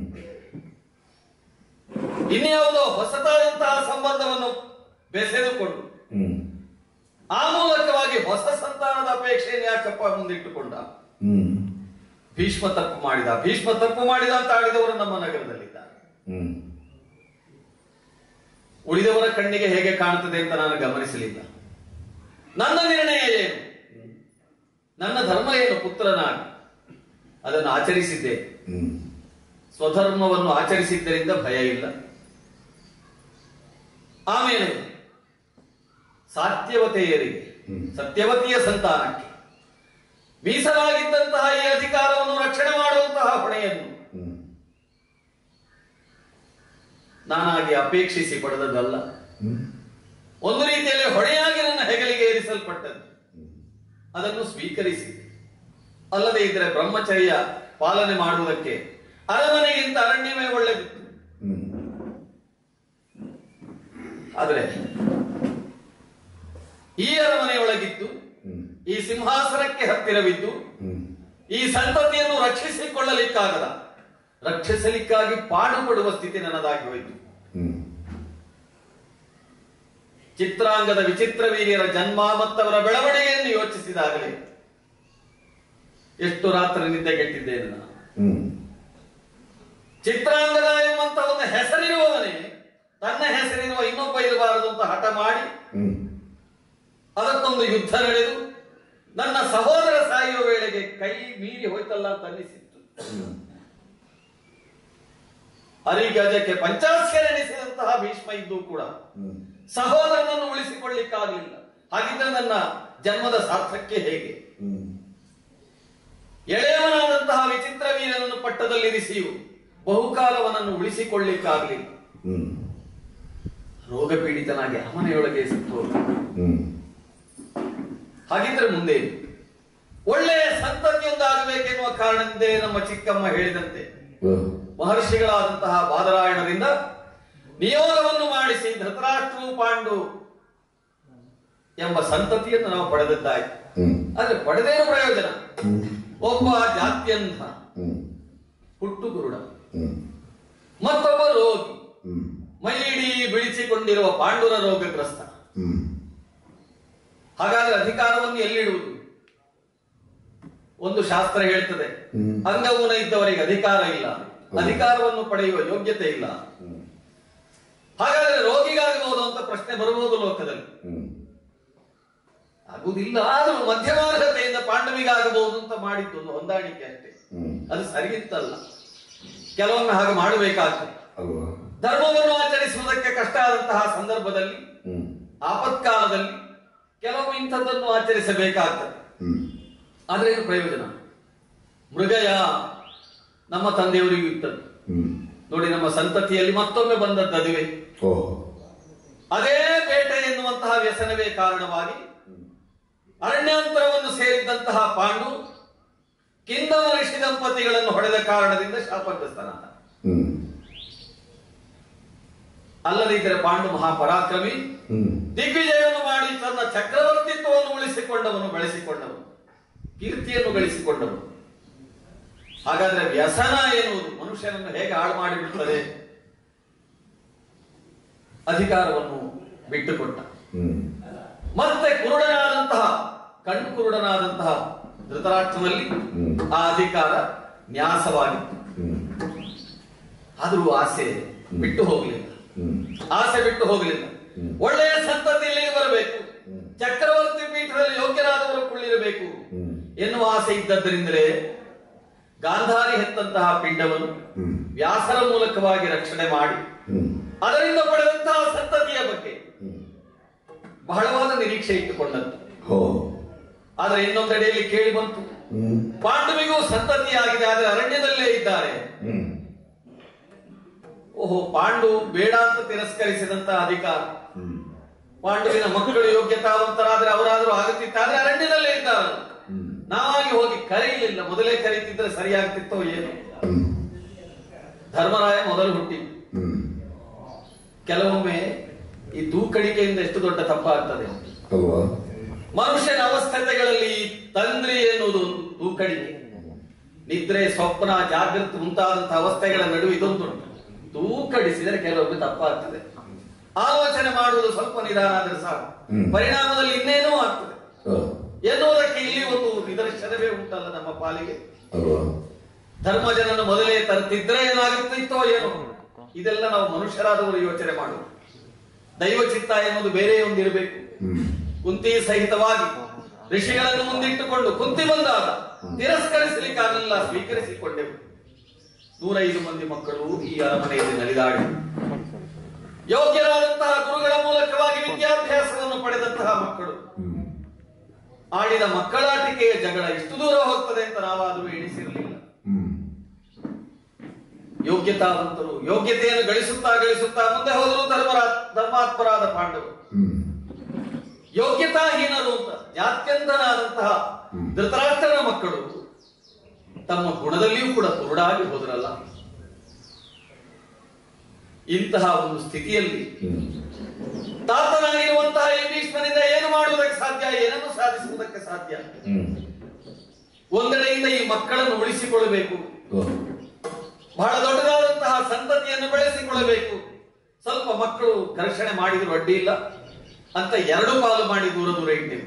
ಇನ್ಯಾವುದೋ ಹೊಸತಾದಂತಹ ಸಂಬಂಧವನ್ನು ಬೆಸೆದುಕೊಂಡು ಆ ಮೂಲಕವಾಗಿ ಹೊಸ ಸಂತಾನದ ಅಪೇಕ್ಷೆಯನ್ನು ಯಾಕಪ್ಪ ಮುಂದಿಟ್ಟುಕೊಂಡ ಭೀಷ್ಮ ತಪ್ಪು ಮಾಡಿದ ಭೀಷ್ಮ ತಪ್ಪು ಮಾಡಿದ ಅಂತ ಆಡಿದವರು ನಮ್ಮ ನಗರದಲ್ಲಿದ್ದಾರೆ ಉಳಿದವರ ಕಣ್ಣಿಗೆ ಹೇಗೆ ಕಾಣುತ್ತದೆ ಅಂತ ನಾನು ಗಮನಿಸಲಿಲ್ಲ ನನ್ನ ನಿರ್ಣಯ ಏನು ನನ್ನ ಧರ್ಮ ಏನು ಪುತ್ರನಾಗಿ ಅದನ್ನು ಆಚರಿಸಿದ್ದೆ ಹ್ಮ್ ಸ್ವಧರ್ಮವನ್ನು ಆಚರಿಸಿದ್ದರಿಂದ ಭಯ ಇಲ್ಲ ಆಮೇಲೆ ಸಾತ್ಯವತೆಯರಿಗೆ ಹ್ಮ್. ಸತ್ಯವತಿಯ ಸಂತಾನಕ್ಕೆ ಮೀಸಲಾಗಿದ್ದಂತಹ ಈ ಅಧಿಕಾರವನ್ನು ರಕ್ಷಣೆ ಮಾಡುವಂತಹ ಹೊಣೆಯನ್ನು ಹ್ಮ್ ನಾನಾಗಿ ಅಪೇಕ್ಷಿಸಿ ಪಡೆದದ್ದಲ್ಲ ಹ್ಮ್ ಒಂದು ರೀತಿಯಲ್ಲಿ ಹೊಣೆಯಾಗಿ ನನ್ನ ಹೆಗಲಿಗೆ ಏರಿಸಲ್ಪಟ್ಟದ್ದು ಅದನ್ನು ಸ್ವೀಕರಿಸಿ ಅಲ್ಲದೆ ಇದ್ರೆ ಬ್ರಹ್ಮಚರ್ಯ ಪಾಲನೆ ಮಾಡುವುದಕ್ಕೆ ಅರಮನೆಗಿಂತ ಅರಣ್ಯವೇ ಒಳ್ಳೆದಿತ್ತು ಹ್ಮ್ ಆದರೆ ಈ ಅರಮನೆಯೊಳಗಿದ್ದು ಹ್ಮ್ ಈ ಸಿಂಹಾಸನಕ್ಕೆ ಹತ್ತಿರವಿದ್ದು ಹ್ಮ್ ಈ ಸಂತತಿಯನ್ನು ರಕ್ಷಿಸಿಕೊಳ್ಳಲಿಕ್ಕಾಗದ ರಕ್ಷಿಸಲಿಕ್ಕಾಗಿ ಪಾಡುಪಡುವ ಸ್ಥಿತಿ ನನ್ನದಾಗಿ ಹೋಯಿತು ಹ್ಮ್ ಚಿತ್ರಾಂಗದ ವಿಚಿತ್ರ ವೀರ್ಯರ ಜನ್ಮ ಮತ್ತವರ ಬೆಳವಣಿಗೆಯನ್ನು ಯೋಚಿಸಿದಾಗಲೇ ಎಷ್ಟು ರಾತ್ರಿ ನಿದ್ದೆಗೆಟ್ಟಿದ್ದೇನೆ ನಾನು ಹ್ಮ್ ಚಿತ್ರಾಂಗದ ಎಂಬಂತ ಒಂದು ಹೆಸರಿರುವವನೇ ತನ್ನ ಹೆಸರಿರುವ ಇನ್ನೊಬ್ಬ ಇರಬಾರದು ಅಂತ ಹಠ ಮಾಡಿ ಹ್ಮ್ ಅದಕ್ಕೊಂದು ಯುದ್ಧ ನಡೆದು ನನ್ನ ಸಹೋದರ ಸಾಯುವ ವೇಳೆಗೆ ಕೈ ಮೀರಿ ಹೋಯ್ತಲ್ಲ ಅಂತ ಅನ್ನಿಸಿತ್ತು ಹರಿಗಜಕ್ಕೆ ಪಂಚಾಸ್ಕರೆನಿಸಿದಂತಹ ಭೀಷ್ಮ ಇದ್ದು ಕೂಡ ಹ್ಮ್ ಸಹೋದರನನ್ನು ಉಳಿಸಿಕೊಳ್ಳಿಕ್ಕಾಗಲಿಲ್ಲ ಹಾಗಿದ್ರೆ ನನ್ನ ಜನ್ಮದ ಸಾರ್ಥಕ್ಕೆ ಹೇಗೆ ಹ್ಮ್ ಎಳೆಯವನಾದಂತಹ ವಿಚಿತ್ರ ವೀರನನ್ನು ಪಟ್ಟದಲ್ಲಿರಿಸಿಯು ಬಹುಕಾಲವನನ್ನು ಉಳಿಸಿಕೊಳ್ಳಿಕ್ಕಾಗಲಿಲ್ಲ ಹ್ಮ್ ರೋಗ ಪೀಡಿತನಾಗಿ ಅರಮನೆಯೊಳಗೆ ಸತ್ತು ಹೋದ. ಹ್ಮ್ ಹಾಗಿದ್ರೆ ಮುಂದೆ ಒಳ್ಳೆಯ ಸಂತತಿಯೊಂದಾಗಬೇಕೆನ್ನುವ ಕಾರಣದಿಂದೇ ನಮ್ಮ ಚಿಕ್ಕಮ್ಮ ಹೇಳಿದಂತೆ ಓಹ್. ಮಹರ್ಷಿಗಳಾದಂತಹ ಬಾದರಾಯಣರಿಂದ ನಿಯೋಗವನ್ನು ಮಾಡಿಸಿ ಧೃತರಾಷ್ಟ್ರು ಪಾಂಡು ಎಂಬ ಸಂತತಿಯನ್ನು ನಾವು ಪಡೆದದ್ದಾಯ್ತು ಹ್ಮ್ ಆದ್ರೆ ಪಡೆದೇನು ಪ್ರಯೋಜನ ಹ್ಮ್ ಒಬ್ಬ ಜಾತ್ಯಂಧ ಹ್ಮ್ ಹುಟ್ಟು ಕುರುಡ ಹ್ಮ್ ಮತ್ತೊಬ್ಬ ರೋಗಿ ಹ್ಮ್ ಮೈಯಿಡೀ ಬಿಳಿಸಿಕೊಂಡಿರುವ ಪಾಂಡುರ ರೋಗಗ್ರಸ್ತ ಹ್ಮ್ ಹಾಗಾದ್ರೆ ಅಧಿಕಾರವನ್ನು ಎಲ್ಲಿಡುವುದು ಒಂದು ಶಾಸ್ತ್ರ ಹೇಳ್ತದೆ ಹ್ಮ್. ಅಂಗೌನ ಇದ್ದವರಿಗೆ ಅಧಿಕಾರ ಇಲ್ಲ ಅಧಿಕಾರವನ್ನು ಪಡೆಯುವ ಯೋಗ್ಯತೆ ಇಲ್ಲ ಹ್ಮ್ ಹಾಗಾದ್ರೆ ರೋಗಿಗಾಗಬಹುದು ಅಂತ ಪ್ರಶ್ನೆ ಬರಬಹುದು ಲೋಕದಲ್ಲಿ ಹ್ಮ್ ಆಗುವುದಿಲ್ಲ ಆದ್ರೂ ಮಧ್ಯಮಾರ್ಗತೆಯಿಂದ ಪಾಂಡವಿಗಾಗಬಹುದು ಅಂತ ಮಾಡಿದ್ದು ಒಂದು ಹೊಂದಾಣಿಕೆ ಅಷ್ಟೇ ಹ್ಮ್ ಅದು ಸರಿಗಿತ್ತಲ್ಲ ಕೆಲವೊಮ್ಮೆ ಹಾಗೆ ಮಾಡಬೇಕಾಗ್ತದೆ ಅಲ್ವಾ ಧರ್ಮವನ್ನು ಆಚರಿಸುವುದಕ್ಕೆ ಕಷ್ಟ ಆದಂತಹ ಸಂದರ್ಭದಲ್ಲಿ ಹ್ಮ್ ಆಪತ್ಕಾಲದಲ್ಲಿ ಕೆಲವು ಇಂಥದ್ದನ್ನು ಆಚರಿಸಬೇಕಾಗ್ತದೆ ಹ್ಮ್ ಆದ್ರೆ ಏನು ಪ್ರಯೋಜನ ಮೃಗಯ ನಮ್ಮ ತಂದೆಯವರಿಗೂ ಇತ್ತದ್ದು ಹ್ಮ್ ನೋಡಿ ನಮ್ಮ ಸಂತತಿಯಲ್ಲಿ ಮತ್ತೊಮ್ಮೆ ಬಂದದ್ದು ಅದುವೆ ಓಹ್ ಅದೇ ಬೇಟೆ ಎನ್ನುವಂತಹ ವ್ಯಸನವೇ ಕಾರಣವಾಗಿ ಅರಣ್ಯಾಂತರವನ್ನು ಸೇರಿದ್ದಂತಹ ಪಾಂಡು ಕಿಂದಮ ಋಷಿ ದಂಪತಿಗಳನ್ನು ಹೊಡೆದ ಕಾರಣದಿಂದ ಶಾಪಗ್ರಸ್ತನಾದ ಹ್ಮ್ ಅಲ್ಲದಿದ್ದರೆ ಪಾಂಡು ಮಹಾಪರಾಕ್ರಮಿ ಹ್ಮ್ ದಿಗ್ವಿಜಯವನ್ನು ಮಾಡಿ ತನ್ನ ಚಕ್ರವರ್ತಿತ್ವವನ್ನು ಉಳಿಸಿಕೊಂಡವನು ಬೆಳೆಸಿಕೊಂಡವನು ಕೀರ್ತಿಯನ್ನು ಗಳಿಸಿಕೊಂಡವನು ಹಾಗಾದ್ರೆ ವ್ಯಸನ ಎನ್ನುವುದು ಮನುಷ್ಯನನ್ನು ಹೇಗೆ ಹಾಳು ಮಾಡಿಬಿಡುತ್ತದೆ ಅಧಿಕಾರವನ್ನು ಬಿಟ್ಟುಕೊಟ್ಟ ಹ್ಮ್ ಮತ್ತೆ ಕುರುಡನಾದಂತಹ ಕಣ್ಣು ಕುರುಡನಾದಂತಹ ಧೃತರಾಷ್ಟ್ರನಲ್ಲಿ ಹ್ಮ್. ಆ ಅಧಿಕಾರ ನ್ಯಾಸವಾಗಿತ್ತು ಹ್ಮ್ ಆದರೂ ಆಸೆ ಬಿಟ್ಟು ಹೋಗಲಿಲ್ಲ ಹ್ಮ್ ಆಸೆ ಬಿಟ್ಟು ಹೋಗಲಿಲ್ಲ ಹ್ಮ್. ಒಳ್ಳೆಯ ಸಂತತಿ ಇಲ್ಲಿಗೆ ಬರಬೇಕು ಹ್ಮ್. ಚಕ್ರವರ್ತಿ ಪೀಠದಲ್ಲಿ ಯೋಗ್ಯರಾದವರು ಕುಳ್ಳಿರಬೇಕು ಹ್ಮ್. ಎನ್ನುವ ಆಸೆ ಇದ್ದದ್ದರಿಂದಲೇ ಗಾಂಧಾರಿ ಹೆತ್ತಂತಹ ಪಿಂಡವನ್ನು ಹ್ಮ್ ವ್ಯಾಸರ ಮೂಲಕವಾಗಿ ರಕ್ಷಣೆ ಮಾಡಿ ಹ್ಮ್ ಅದರಿಂದ ಪಡೆದಂತಹ ಸಂತತಿಯ ಬಗ್ಗೆ ಹ್ಮ್ ಬಹಳವಾದ ನಿರೀಕ್ಷೆ ಇಟ್ಟುಕೊಂಡದ್ದು ಹೋ ಆದರೆ ಇನ್ನೊಂದೆಡೆಯಲ್ಲಿ ಕೇಳಿ ಬಂತು ಹ್ಮ್ ಪಾಂಡವಿಗೂ ಸಂತತಿಯಾಗಿದೆ ಆದರೆ ಅರಣ್ಯದಲ್ಲೇ ಇದ್ದಾರೆ ಹ್ಮ್ ಓಹೋ ಪಾಂಡು ಬೇಡ ಅಂತ ತಿರಸ್ಕರಿಸಿದಂತಹ ಅಧಿಕಾರ ಹ್ಮ್ ಪಾಂಡುವಿನ ಮಕ್ಕಳು ಯೋಗ್ಯತಾವಂತರಾದ್ರೆ ಅವರಾದ್ರೂ ಆಗುತ್ತಿತ್ತಾದ್ರೆ ಅರಣ್ಯದಲ್ಲೇ ಇದ್ದಾರೆ ಹ್ಮ್ ನಾವಾಗಿ ಹೋಗಿ ಕರೆಯಲಿಲ್ಲ ಮೊದಲೇ ಕರೀತಿದ್ರೆ ಸರಿಯಾಗ್ತಿತ್ತೋ ಏನು ಹ್ಮ್ ಧರ್ಮರಾಯ ಮೊದಲು ಹುಟ್ಟಿ ಹ್ಮ್ ಕೆಲವೊಮ್ಮೆ ಈ ತೂಕಡಿಕೆಯಿಂದ ಎಷ್ಟು ದೊಡ್ಡ ತಪ್ಪಾಗ್ತದೆ ಅಲ್ವಾ ಮನುಷ್ಯನ ಅವಸ್ಥೆಗಳಲ್ಲಿ ಈ ತಂದ್ರಿ ಎನ್ನುವುದು ಒಂದು ತೂಕಡಿಕೆ ನಿದ್ರೆ ಸ್ವಪ್ನ ಜಾಗೃತಿ ಮುಂತಾದಂತಹ ಅವಸ್ಥೆಗಳ ನಡುವೆ ಇದೊಂದು ತೂಕಡಿಸಿದರೆ ಕೆಲವೊಮ್ಮೆ ತಪ್ಪಾಗ್ತದೆ ಆಲೋಚನೆ ಮಾಡುವುದು ಸ್ವಲ್ಪ ನಿಧಾನ ಆದ್ರೆ ಸಾಕು ಹ್ಮ್. ಪರಿಣಾಮದಲ್ಲಿ ಇನ್ನೇನೋ ಆಗ್ತದೆ ಹ, ಎನ್ನುವುದಕ್ಕೆ ಇಲ್ಲಿ ಒಂದು ನಿದರ್ಶನವೇ ಉಂಟಲ್ಲ ನಮ್ಮ ಪಾಲಿಗೆ ಅಲ್ವಾ ಧರ್ಮಜನನ್ನು ಮೊದಲೇ ತರ್ತಿದ್ರೆ ಏನಾಗುತ್ತಿತ್ತೋ ಏನೋ ಇದೆಲ್ಲ ನಾವು ಮನುಷ್ಯರಾದವರು ಯೋಚನೆ ಮಾಡುವುದು ದೈವ ಚಿತ್ತ ಎನ್ನುವುದು ಬೇರೆ ಒಂದಿರಬೇಕು ಹ್ಮ್ ಕುಂತಿ ಸಹಿತವಾಗಿ ಋಷಿಗಳನ್ನು ಮುಂದಿಟ್ಟುಕೊಂಡು ಕುಂತಿ ಬಂದಾಗ ತಿರಸ್ಕರಿಸಲಿಕ್ಕಾಗಲಿಲ್ಲ ಸ್ವೀಕರಿಸಿಕೊಂಡೆವು ನೂರೈದು ಮಂದಿ ಮಕ್ಕಳು ಈ ಅರಮನೆಯಲ್ಲಿ ನಲಿದಾಡಿ ಯೋಗ್ಯರಾದಂತಹ ಗುರುಗಳ ಮೂಲಕವಾಗಿ ವಿದ್ಯಾಭ್ಯಾಸವನ್ನು ಪಡೆದಂತಹ ಮಕ್ಕಳು ಆಡಿದ ಮಕ್ಕಳಾಟಿಕೆಯ ಜಗಳ ಎಷ್ಟು ದೂರ ಹೋಗ್ತದೆ ಅಂತ ನಾವಾದರೂ ಎಣಿಸಿರಲಿಲ್ಲ ಯೋಗ್ಯತಾವಂತರು ಯೋಗ್ಯತೆಯನ್ನು ಗಳಿಸುತ್ತಾ ಗಳಿಸುತ್ತಾ ಮುಂದೆ ಹೋದರು ಧರ್ಮರಾ ಧರ್ಮಾತ್ಮರಾದ ಪಾಂಡವರು ಯೋಗ್ಯತಾಹೀನರು ಅಂತ ಜಾತ್ಯಂತರಾದಂತಹ ಧೃತರಾಷ್ಟ್ರನ ಮಕ್ಕಳು ತಮ್ಮ ಗುಣದಲ್ಲಿಯೂ ಕೂಡ ಕುರುಡಾಗಿ ಹೋದ್ರಲ್ಲ ಇಂತಹ ಒಂದು ಸ್ಥಿತಿಯಲ್ಲಿ ತಾತನಾಗಿರುವಂತಹ ಈ ಭೀಷ್ಮನಿಂದ ಏನು ಮಾಡುವುದಕ್ಕೆ ಸಾಧ್ಯ ಏನನ್ನು ಸಾಧಿಸುವುದಕ್ಕೆ ಸಾಧ್ಯ ಒಂದೆಡೆಯಿಂದ ಈ ಮಕ್ಕಳನ್ನು ಉಳಿಸಿಕೊಳ್ಳಬೇಕು ಬಹಳ ದೊಡ್ಡದಾದಂತಹ ಸಂತತಿಯನ್ನು ಬೆಳೆಸಿಕೊಳ್ಳಬೇಕು ಸ್ವಲ್ಪ ಮಕ್ಕಳು ಘರ್ಷಣೆ ಮಾಡಿದ್ರು ಅಡ್ಡಿ ಇಲ್ಲ ಅಂತ ಎರಡು ಪಾಲು ಮಾಡಿ ದೂರ ದೂರ ಇಟ್ಟೆವು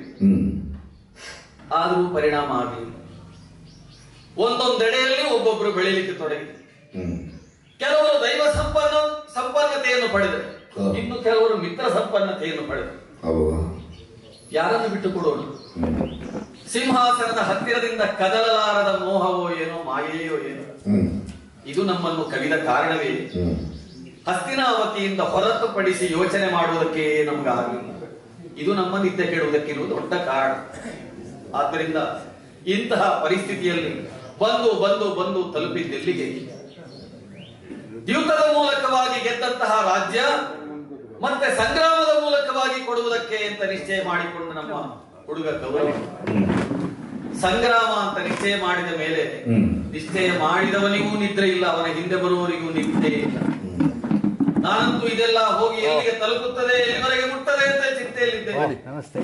ಆದರೂ ಪರಿಣಾಮ ಆಗಲಿಲ್ಲ ಒಂದೊಂದೆಡೆಯಲ್ಲಿ ಒಬ್ಬೊಬ್ಬರು ಬೆಳೀಲಿಕ್ಕೆ ತೊಡಗಿದೆ ಕೆಲವರು ದೈವ ಸಂಪನ್ನ ಸಂಪನ್ನತೆಯನ್ನು ಪಡೆದರು ಹ. ಇನ್ನು ಕೆಲವರು ಮಿತ್ರ ಸಂಪನ್ನತೆಯನ್ನು ಪಡೆದರು ಯಾರನ್ನು ಬಿಟ್ಟು ಕೊಡೋಣ ಸಿಂಹಾಸನದ ಹತ್ತಿರದಿಂದ ಕದಲಲಾರದ ಮೋಹವೋ ಏನೋ ಮಾಯೆಯೋ ಏನೋ ಇದು ನಮ್ಮನ್ನು ಕವಿದ ಕಾರಣವೇ ಹಸ್ತಿನಾವತಿಯಿಂದ ಹೊರತುಪಡಿಸಿ ಯೋಚನೆ ಮಾಡುವುದಕ್ಕೆ ನಮಗಾಗಲಿಲ್ಲ ಇದು ನಮ್ಮ ನಿದ್ದೆ ಕೆಡುವುದಕ್ಕಿರುವ ದೊಡ್ಡ ಕಾರಣ ಆದ್ದರಿಂದ ಇಂತಹ ಪರಿಸ್ಥಿತಿಯಲ್ಲಿ ಬಂದು ಬಂದು ಬಂದು ತಲುಪಿದ್ದೆಲ್ಲಿಗೆ ದ್ಯೂತದ ಮೂಲಕವಾಗಿ ಗೆದ್ದಂತಹ ರಾಜ್ಯ ಮತ್ತೆ ಸಂಗ್ರಾಮದ ಮೂಲಕವಾಗಿ ಕೊಡುವುದಕ್ಕೆ ಅಂತ ನಿಶ್ಚಯ ಮಾಡಿಕೊಂಡ ನಮ್ಮ ಹುಡುಗ ಗೌರವ ಸಂಗ್ರಾಮ ಅಂತ ನಿಶ್ಚಯ ಮಾಡಿದ ಮೇಲೆ ನಿಶ್ಚಯ ಮಾಡಿದವನಿಗೂ ನಿದ್ರೆ ಇಲ್ಲ ಅವನ ಹಿಂದೆ ಬರುವವರಿಗೂ ನಿದ್ರೆ ಇಲ್ಲ ನಾನಂತೂ ಇದೆಲ್ಲ ಹೋಗಿ ಎಲ್ಲಿಗೆ ತಲುಪುತ್ತದೆ ಎಲ್ಲಿವರೆಗೆ ಮುಟ್ಟದೆ ಅಂತ ಚಿಂತೆಯಲ್ಲಿದ್ದೇನೆ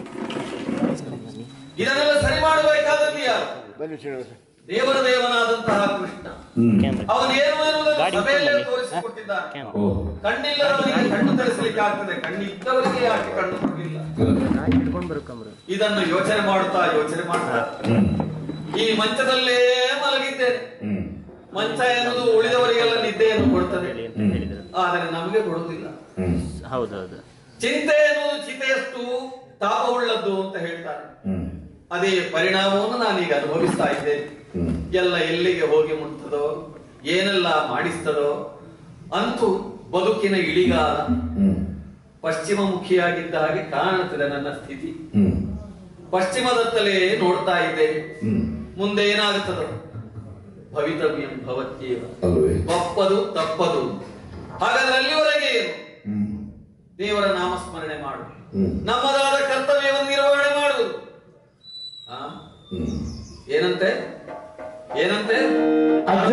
ಇದನ್ನೆಲ್ಲ ಸರಿ ಮಾಡಬೇಕಾದದ್ದು ಯಾರು ದೇವರ ದೇವನಾದಂತಹ ಕೃಷ್ಣ ಅವನು ಏನು ಎನ್ನುವುದನ್ನು ಸಭೆಯಲ್ಲೇ ತೋರಿಸಿಕೊಟ್ಟಿದ್ದಾನೆ ಕಣ್ಣಿಲ್ಲದವರಿಗೆ ಕಣ್ಣು ತರಿಸಲಿಕ್ಕೆ ಆಗ್ತದೆ ಕಣ್ಣಿದ್ದವರಿಗೆ ಯಾಕೆ ಕಣ್ಣು ಕೊಡಲಿಲ್ಲ ಇದನ್ನು ಯೋಚನೆ ಮಾಡುತ್ತಾ ಯೋಚನೆ ಮಾಡ್ತಾ ಈ ಮಂಚದಲ್ಲೇ ಮಲಗಿದ್ದೇನೆ ಮಂಚ ಎನ್ನುವುದು ಉಳಿದವರಿಗೆಲ್ಲ ನಿದ್ದೆಯನ್ನು ಕೊಡುತ್ತದೆ ಆದರೆ ನಮಗೆ ಕೊಡುವುದಿಲ್ಲ ಹೌದೌದು ಚಿಂತೆ ಎನ್ನುವುದು ಚಿತೆಯಷ್ಟು ತಾಪವುಳ್ಳದ್ದು ಅಂತ ಹೇಳ್ತಾರೆ ಅದೇ ಪರಿಣಾಮವನ್ನು ನಾನೀಗ ಅನುಭವಿಸ್ತಾ ಇದ್ದೇನೆ ಎಲ್ಲ ಎಲ್ಲಿಗೆ ಹೋಗಿ ಮುಟ್ತದೋ ಏನೆಲ್ಲ ಮಾಡಿಸ್ತದೋ ಅಂತೂ ಬದುಕಿನ ಇಳಿಗಾಲ ಪಶ್ಚಿಮ ಮುಖಿಯಾಗಿದ್ದ ಹಾಗೆ ಕಾಣುತ್ತದೆ ನನ್ನ ಸ್ಥಿತಿ ಪಶ್ಚಿಮದತ್ತಲೇ ನೋಡ್ತಾ ಇದ್ದೇನೆ ಮುಂದೆ ಏನಾಗುತ್ತದೋ ಭವಿತವ್ಯಂ ಭವತ್ಯೇವ ಅಲ್ವೇ ಒಪ್ಪದು ತಪ್ಪದು ಹಾಗಾದ್ರೆ ಅಲ್ಲಿವರೆಗೆ ಏನು ದೇವರ ನಾಮಸ್ಮರಣೆ ಮಾಡು ಹ್ಮ್. ನಮ್ಮದಾದ ಕರ್ತವ್ಯವನ್ನು ನಿರ್ವಹಣೆ ಮಾಡುವುದು ಆ? ಏನಂತೆ ಏನಂತೆ ಅಜ್ಜ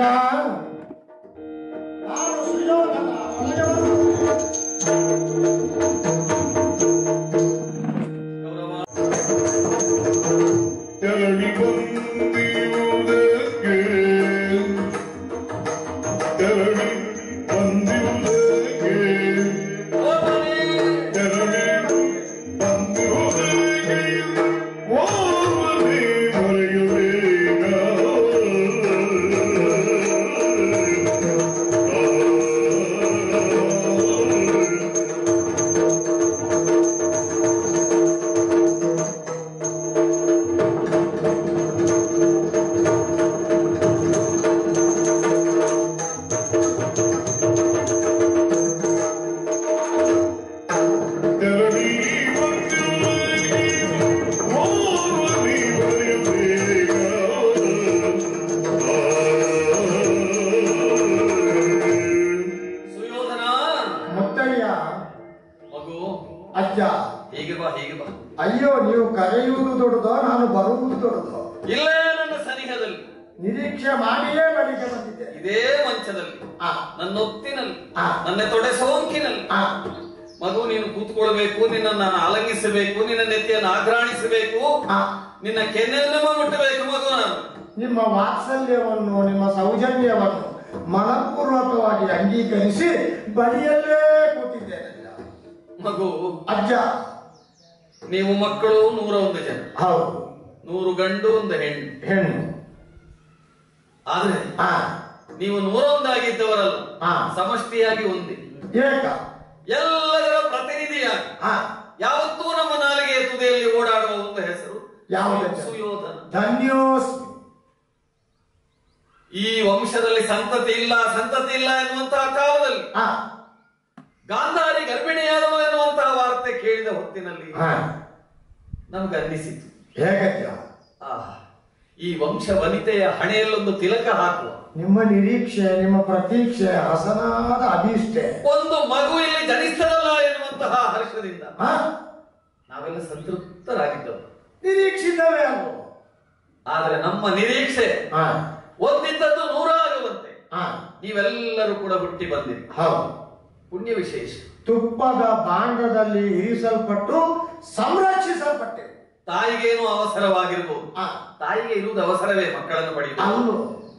ನಾನು ಸುಯೋಧನ ಒಳಗೆ ಬರು. ಗೌರವ ತೆರಳಿ ಬಂದಿರುವುದಕ್ಕೆ ತೆರಳಿ ಬಂದಿರುವುದಕ್ಕೆ ಗೌರವನೇ. ತೆರಳಿ ಬಂದಿರುವುದಕ್ಕೆ ಓರ್ವನೇ ಮರೆಯಬೇಗ ತೆರಳಿ ಬಂದಿರುವುದಕ್ಕೆ ಓರ್ವನೇ ಮರೆಯಬೇಗ ಸುಯೋಧನ ಮುತ್ತಯ್ಯ ಮಗು ಅಜ್ಜ ಹೀಗೆ ಬಾ ಹೀಗೆ ಬಾ ಅಯ್ಯೋ ನೀವು ಕರೆಯುವುದು ದೊಡ್ಡದೋ ನಾನು ಬರುವುದು ದೊಡ್ಡದೋ ಇಲ್ಲೇ ನನ್ನ ಸನಿಹದಲ್ಲಿ ನಿರೀಕ್ಷೆ ಮಾಡಿಯೇ ಬಳಿಗೆ ಬಂದಿದ್ದೆ ಇದೇ ಮಂಚದಲ್ಲಿ ಆ, ನನ್ನ ಒತ್ತಿನಲ್ಲಿ ಆ. ನನ್ನ ತೊಡೆ ಸೋಂಕಿನಲ್ಲಿ ಆ, ಮಗು ನೀನು ಕೂತ್ಕೊಳ್ಬೇಕು ನಿನ್ನನ್ನು ನಾನು ಆಲಂಗಿಸಬೇಕು ನಿನ್ನ ನೆತ್ತಿಯನ್ನು ಆಘ್ರಾಣಿಸಬೇಕು ಆ. ನಿನ್ನ ಕೆನ್ನೆಯನ್ನು ಮುಟ್ಟಬೇಕು ಮಗು ನಾನು ನಿಮ್ಮ ವಾತ್ಸಲ್ಯವನ್ನು ನಿಮ್ಮ ಸೌಜನ್ಯವನ್ನು ಮನಪೂರ್ವಕವಾಗಿ ಅಂಗೀಕರಿಸಿ ಬಳಿಯಲ್ಲೇ ಕೂತಿದ್ದೇನೆ ಮಗು ಅಜ್ಜ ನೀವು ಮಕ್ಕಳು ನೂರ ಒಂದು ಜನ ಹೌದು ನೂರು ಗಂಡು ಒಂದು ಹೆಣ್ಣು ಹೆಣ್ಣು ಆದ್ರೆ ಆ ನೀವು ನೂರೊಂದಾಗಿದ್ದವರಲ್ಲ ಆ. ಸಮಷ್ಟಿಯಾಗಿ ಒಂದೇ ಏಕ ಎಲ್ಲದರ ಪ್ರತಿನಿಧಿಯಾಗಿ ಆ ಯಾವತ್ತೂ ನಮ್ಮ ನಾಲಿಗೆಯ ತುದಿಯಲ್ಲಿ ಓಡಾಡುವ ಒಂದು ಹೆಸರು ಯಾವುದು ಸುಯೋಧನ ಧನ್ಯೋಸ್ಮಿ ಈ ವಂಶದಲ್ಲಿ ಸಂತತಿ ಇಲ್ಲ ಸಂತತಿ ಇಲ್ಲ ಎನ್ನುವಂತಹ ಕಾಲದಲ್ಲಿ ಹಾ ಗಾಂಧಾರಿ ಗರ್ಭಿಣಿಯಾದಳು ಎನ್ನುವಂತಹ ವಾರ್ತೆ ಕೇಳಿದ ಹೊತ್ತಿನಲ್ಲಿ ಹಾ ನಮ್ಗೆ ಅನ್ನಿಸಿತು ಹೇಗಜ್ಜ ಆಹಾ ಈ ವಂಶ ವನಿತೆಯ ಹಣೆಯಲ್ಲೊಂದು ತಿಲಕ ಹಾಕುವ ನಿಮ್ಮ ನಿರೀಕ್ಷೆ ನಿಮ್ಮ ಪ್ರತೀಕ್ಷೆ ಹಸನಾದ ಅಭೀಷ್ಟೆ ಒಂದು ಮಗು ಇಲ್ಲಿ ಜನಿಸ್ತದಲ್ಲ ಎನ್ನುವಂತಹ ಹರ್ಷದಿಂದ ಹಾ ನಾವೆಲ್ಲ ಸಂತೃಪ್ತರಾಗಿದ್ದವು ನಿರೀಕ್ಷಿತವೇ ಅಲ್ವೋ ಆದ್ರೆ ನಮ್ಮ ನಿರೀಕ್ಷೆ ಹಾ ಒಂದಿದ್ದದ್ದು ನೂರಾಗುವಂತೆ ಹಾ ನೀವೆಲ್ಲರೂ ಕೂಡ ಹುಟ್ಟಿ ಬಂದಿರಿ ಹೌದು ಪುಣ್ಯ ವಿಶೇಷ ತುಪ್ಪದ ಬಾಂಡದಲ್ಲಿ ಇರಿಸಲ್ಪಟ್ಟು ಸಂರಕ್ಷಿಸಲ್ಪಟ್ಟೆ ತಾಯಿಗೇನು ಅವಸರವಾಗಿರ್ಬೋದು ಹಾ ತಾಯಿಗೆ ಇರುವುದು ಅವಸರವೇ ಮಕ್ಕಳನ್ನು ಪಡೆಯುವುದು ಅಲ್ವೋ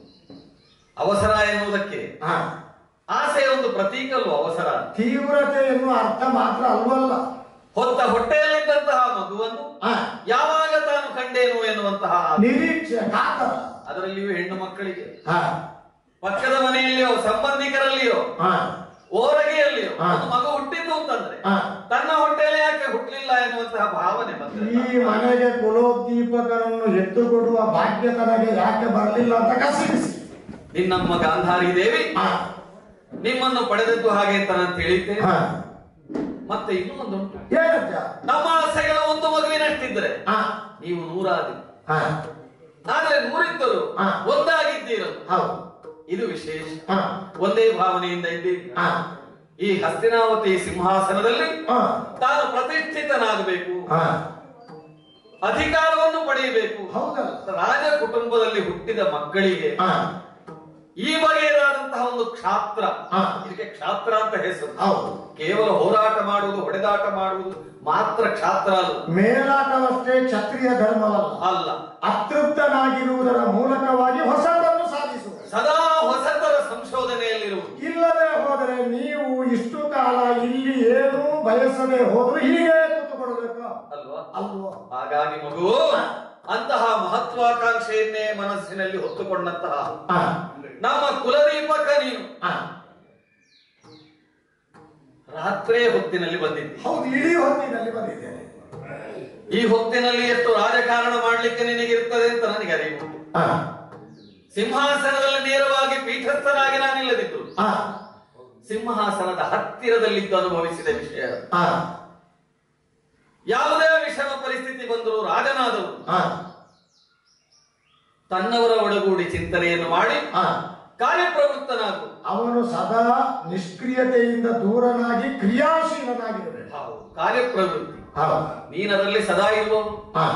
ಅವಸರ ಎನ್ನುವುದಕ್ಕೆ ಹಾ ಆಸೆಯ ಒಂದು ಪ್ರತೀಕ ಅಲ್ವ ಅವಸರ ತೀವ್ರತೆ ಎನ್ನುವ ಅರ್ಥ ಮಾತ್ರ ಅಲ್ವಲ್ಲ ಹೊತ್ತ ಹೊಟ್ಟೆಯಲ್ಲಿದ್ದಂತಹ ಮಗುವನ್ನು ಹಾ ಯಾವಾಗ ತಾನು ಕಂಡೇನು ಎನ್ನುವಂತಹ ನಿರೀಕ್ಷೆ ಕಾತರ ಅದರಲ್ಲಿಯೂ ಹೆಣ್ಣು ಮಕ್ಕಳಿಗೆ ಹಾ ಪಕ್ಕದ ಮನೆಯಲ್ಲಿಯೋ ಸಂಬಂಧಿಕರಲ್ಲಿಯೋ ಹಾ ಓರಗೆಯಲ್ಲಿಯೋ ಹಾ. ಒಂದು ಮಗು ಹುಟ್ಟಿದ್ದು ಅಂತಂದ್ರೆ ಹಾ ತನ್ನ ಹೊಟ್ಟೆಯಲ್ಲಿ ಯಾಕೆ ಹುಟ್ಟಲಿಲ್ಲ ಎನ್ನುವಂತಹ ಭಾವನೆ ಈ ಬಂದ್ರೆ ಮನೆಗೆ ಕುಲೋದ್ದೀಪಕರನ್ನು ಎತ್ತು ಕೊಡುವ ಭಾಗ್ಯ ತನಗೆ ಯಾಕೆ ಬರಲಿಲ್ಲ ಅಂತ ಕಸಿರಿಸಿ ನಿನ್ನಮ್ಮ ಗಾಂಧಾರಿ ದೇವಿ ಹಾ ನಿಮ್ಮನ್ನು ಪಡೆದದ್ದು ಹಾಗೆ ಅಂತ ನಾನು ತಿಳಿತೇನೆ ಹಾ ಮತ್ತೆ ಇನ್ನೂ ಒಂದು ಉಂಟು ಏನಜ್ಜ ನಮ್ಮ ಆಸೆಗಳ ಒಂದು ಮಗುವಿನಷ್ಟಿದ್ರೆ ಹಾ ನೀವು ನೂರಾದಿ ಹಾ ಆದ್ರೆ ನೂರಿದ್ದರು ಹಾ. ಒಂದಾಗಿದ್ದೀರದು ಹೌದು ಇದು ವಿಶೇಷ ಹಾ ಒಂದೇ ಭಾವನೆಯಿಂದ ಇದ್ದೀರಿ ಹಾ ಈ ಹಸ್ತಿನಾವತಿ ಸಿಂಹಾಸನದಲ್ಲಿ ಹಾ ತಾನು ಪ್ರತಿಷ್ಠಿತನಾಗಬೇಕು ಹಾ ಅಧಿಕಾರವನ್ನು ಪಡೆಯಬೇಕು ಹೌದಲ್ಲ ರಾಜ ಕುಟುಂಬದಲ್ಲಿ ಹುಟ್ಟಿದ ಮಕ್ಕಳಿಗೆ ಹಾ ಈ ಬಗೆಯದಾದಂತಹ ಒಂದು ಕ್ಷಾತ್ರ ಹಾ. ಇದಕ್ಕೆ ಕ್ಷಾತ್ರ ಅಂತ ಹೆಸರು ಹೌದು ಕೇವಲ ಹೋರಾಟ ಮಾಡುವುದು ಹೊಡೆದಾಟ ಮಾಡುವುದು ಮಾತ್ರ ಕ್ಷಾತ್ರ ಅಲ್ಲ ಮೇಲಾಟವಷ್ಟೇ ಕ್ಷತ್ರಿಯ ಧರ್ಮವಲ್ಲ ಅಲ್ಲ ಅತೃಪ್ತನಾಗಿರುವುದರ ಮೂಲಕವಾಗಿ ಹೊಸದನ್ನು ಸಾಧಿಸುವುದು ಸದಾ ಹೊಸತರ ಸಂಶೋಧನೆಯಲ್ಲಿರುವುದು ಇಲ್ಲದೆ ಹೋದರೆ ನೀವು ಇಷ್ಟು ಕಾಲ ಇಲ್ಲಿ ಏನು ಬಯಸದೆ ಹೋದ್ರು ಹೀಗೆ ಕೂತುಕೊಳ್ಬೇಕು ಅಲ್ವಾ ಅಲ್ವೋ ಹಾಗಾಗಿ ಮಗು ಅಂತಹ ಮಹತ್ವಾಕಾಂಕ್ಷೆಯನ್ನೇ ಮನಸ್ಸಿನಲ್ಲಿ ಹೊತ್ತುಕೊಂಡಂತಹ ಹಾ ನಮ್ಮ ಕುಲದೀಪಕ ನೀನು ಹಾ ರಾತ್ರಿ ಹೊತ್ತಿನಲ್ಲಿ ಬಂದಿದ್ದಿ ಹೌದು ಇಡೀ ಹೊತ್ತಿನಲ್ಲಿ ಬಂದಿದ್ದೇನೆ ಈ ಹೊತ್ತಿನಲ್ಲಿ ಎಷ್ಟು ರಾಜಕಾರಣ ಮಾಡ್ಲಿಕ್ಕೆ ನಿನಗೆ ಇರ್ತದೆ ಅಂತ ನನಗೆ ಅರಿವು ಹಾ ಸಿಂಹಾಸನದಲ್ಲಿ ನೇರವಾಗಿ ಪೀಠಸ್ಥನಾಗಿ ನಾನಿಲ್ಲದಿದ್ದು ಹಾ ಸಿಂಹಾಸನದ ಹತ್ತಿರದಲ್ಲಿದ್ದು ಅನುಭವಿಸಿದ ವಿಷಯ ಹಾ ಯಾವುದೇ ವಿಷಮ ಪರಿಸ್ಥಿತಿ ಬಂದರೂ ರಾಜನಾದವರು ಹಾ ತನ್ನವರ ಒಳಗೂಡಿ ಚಿಂತನೆಯನ್ನು ಮಾಡಿ ಹಾ ಕಾರ್ಯಪ್ರವೃತ್ತನಾಗು ಅವನು ಸದಾ ನಿಷ್ಕ್ರಿಯತೆಯಿಂದ ದೂರನಾಗಿ ಕ್ರಿಯಾಶೀಲನಾಗಿರಬೇಕು ಹೌದು ಕಾರ್ಯಪ್ರವೃತ್ತಿ ಹೌದು ನೀನದರಲ್ಲಿ ಸದಾ ಇರುವವನು ಹಾ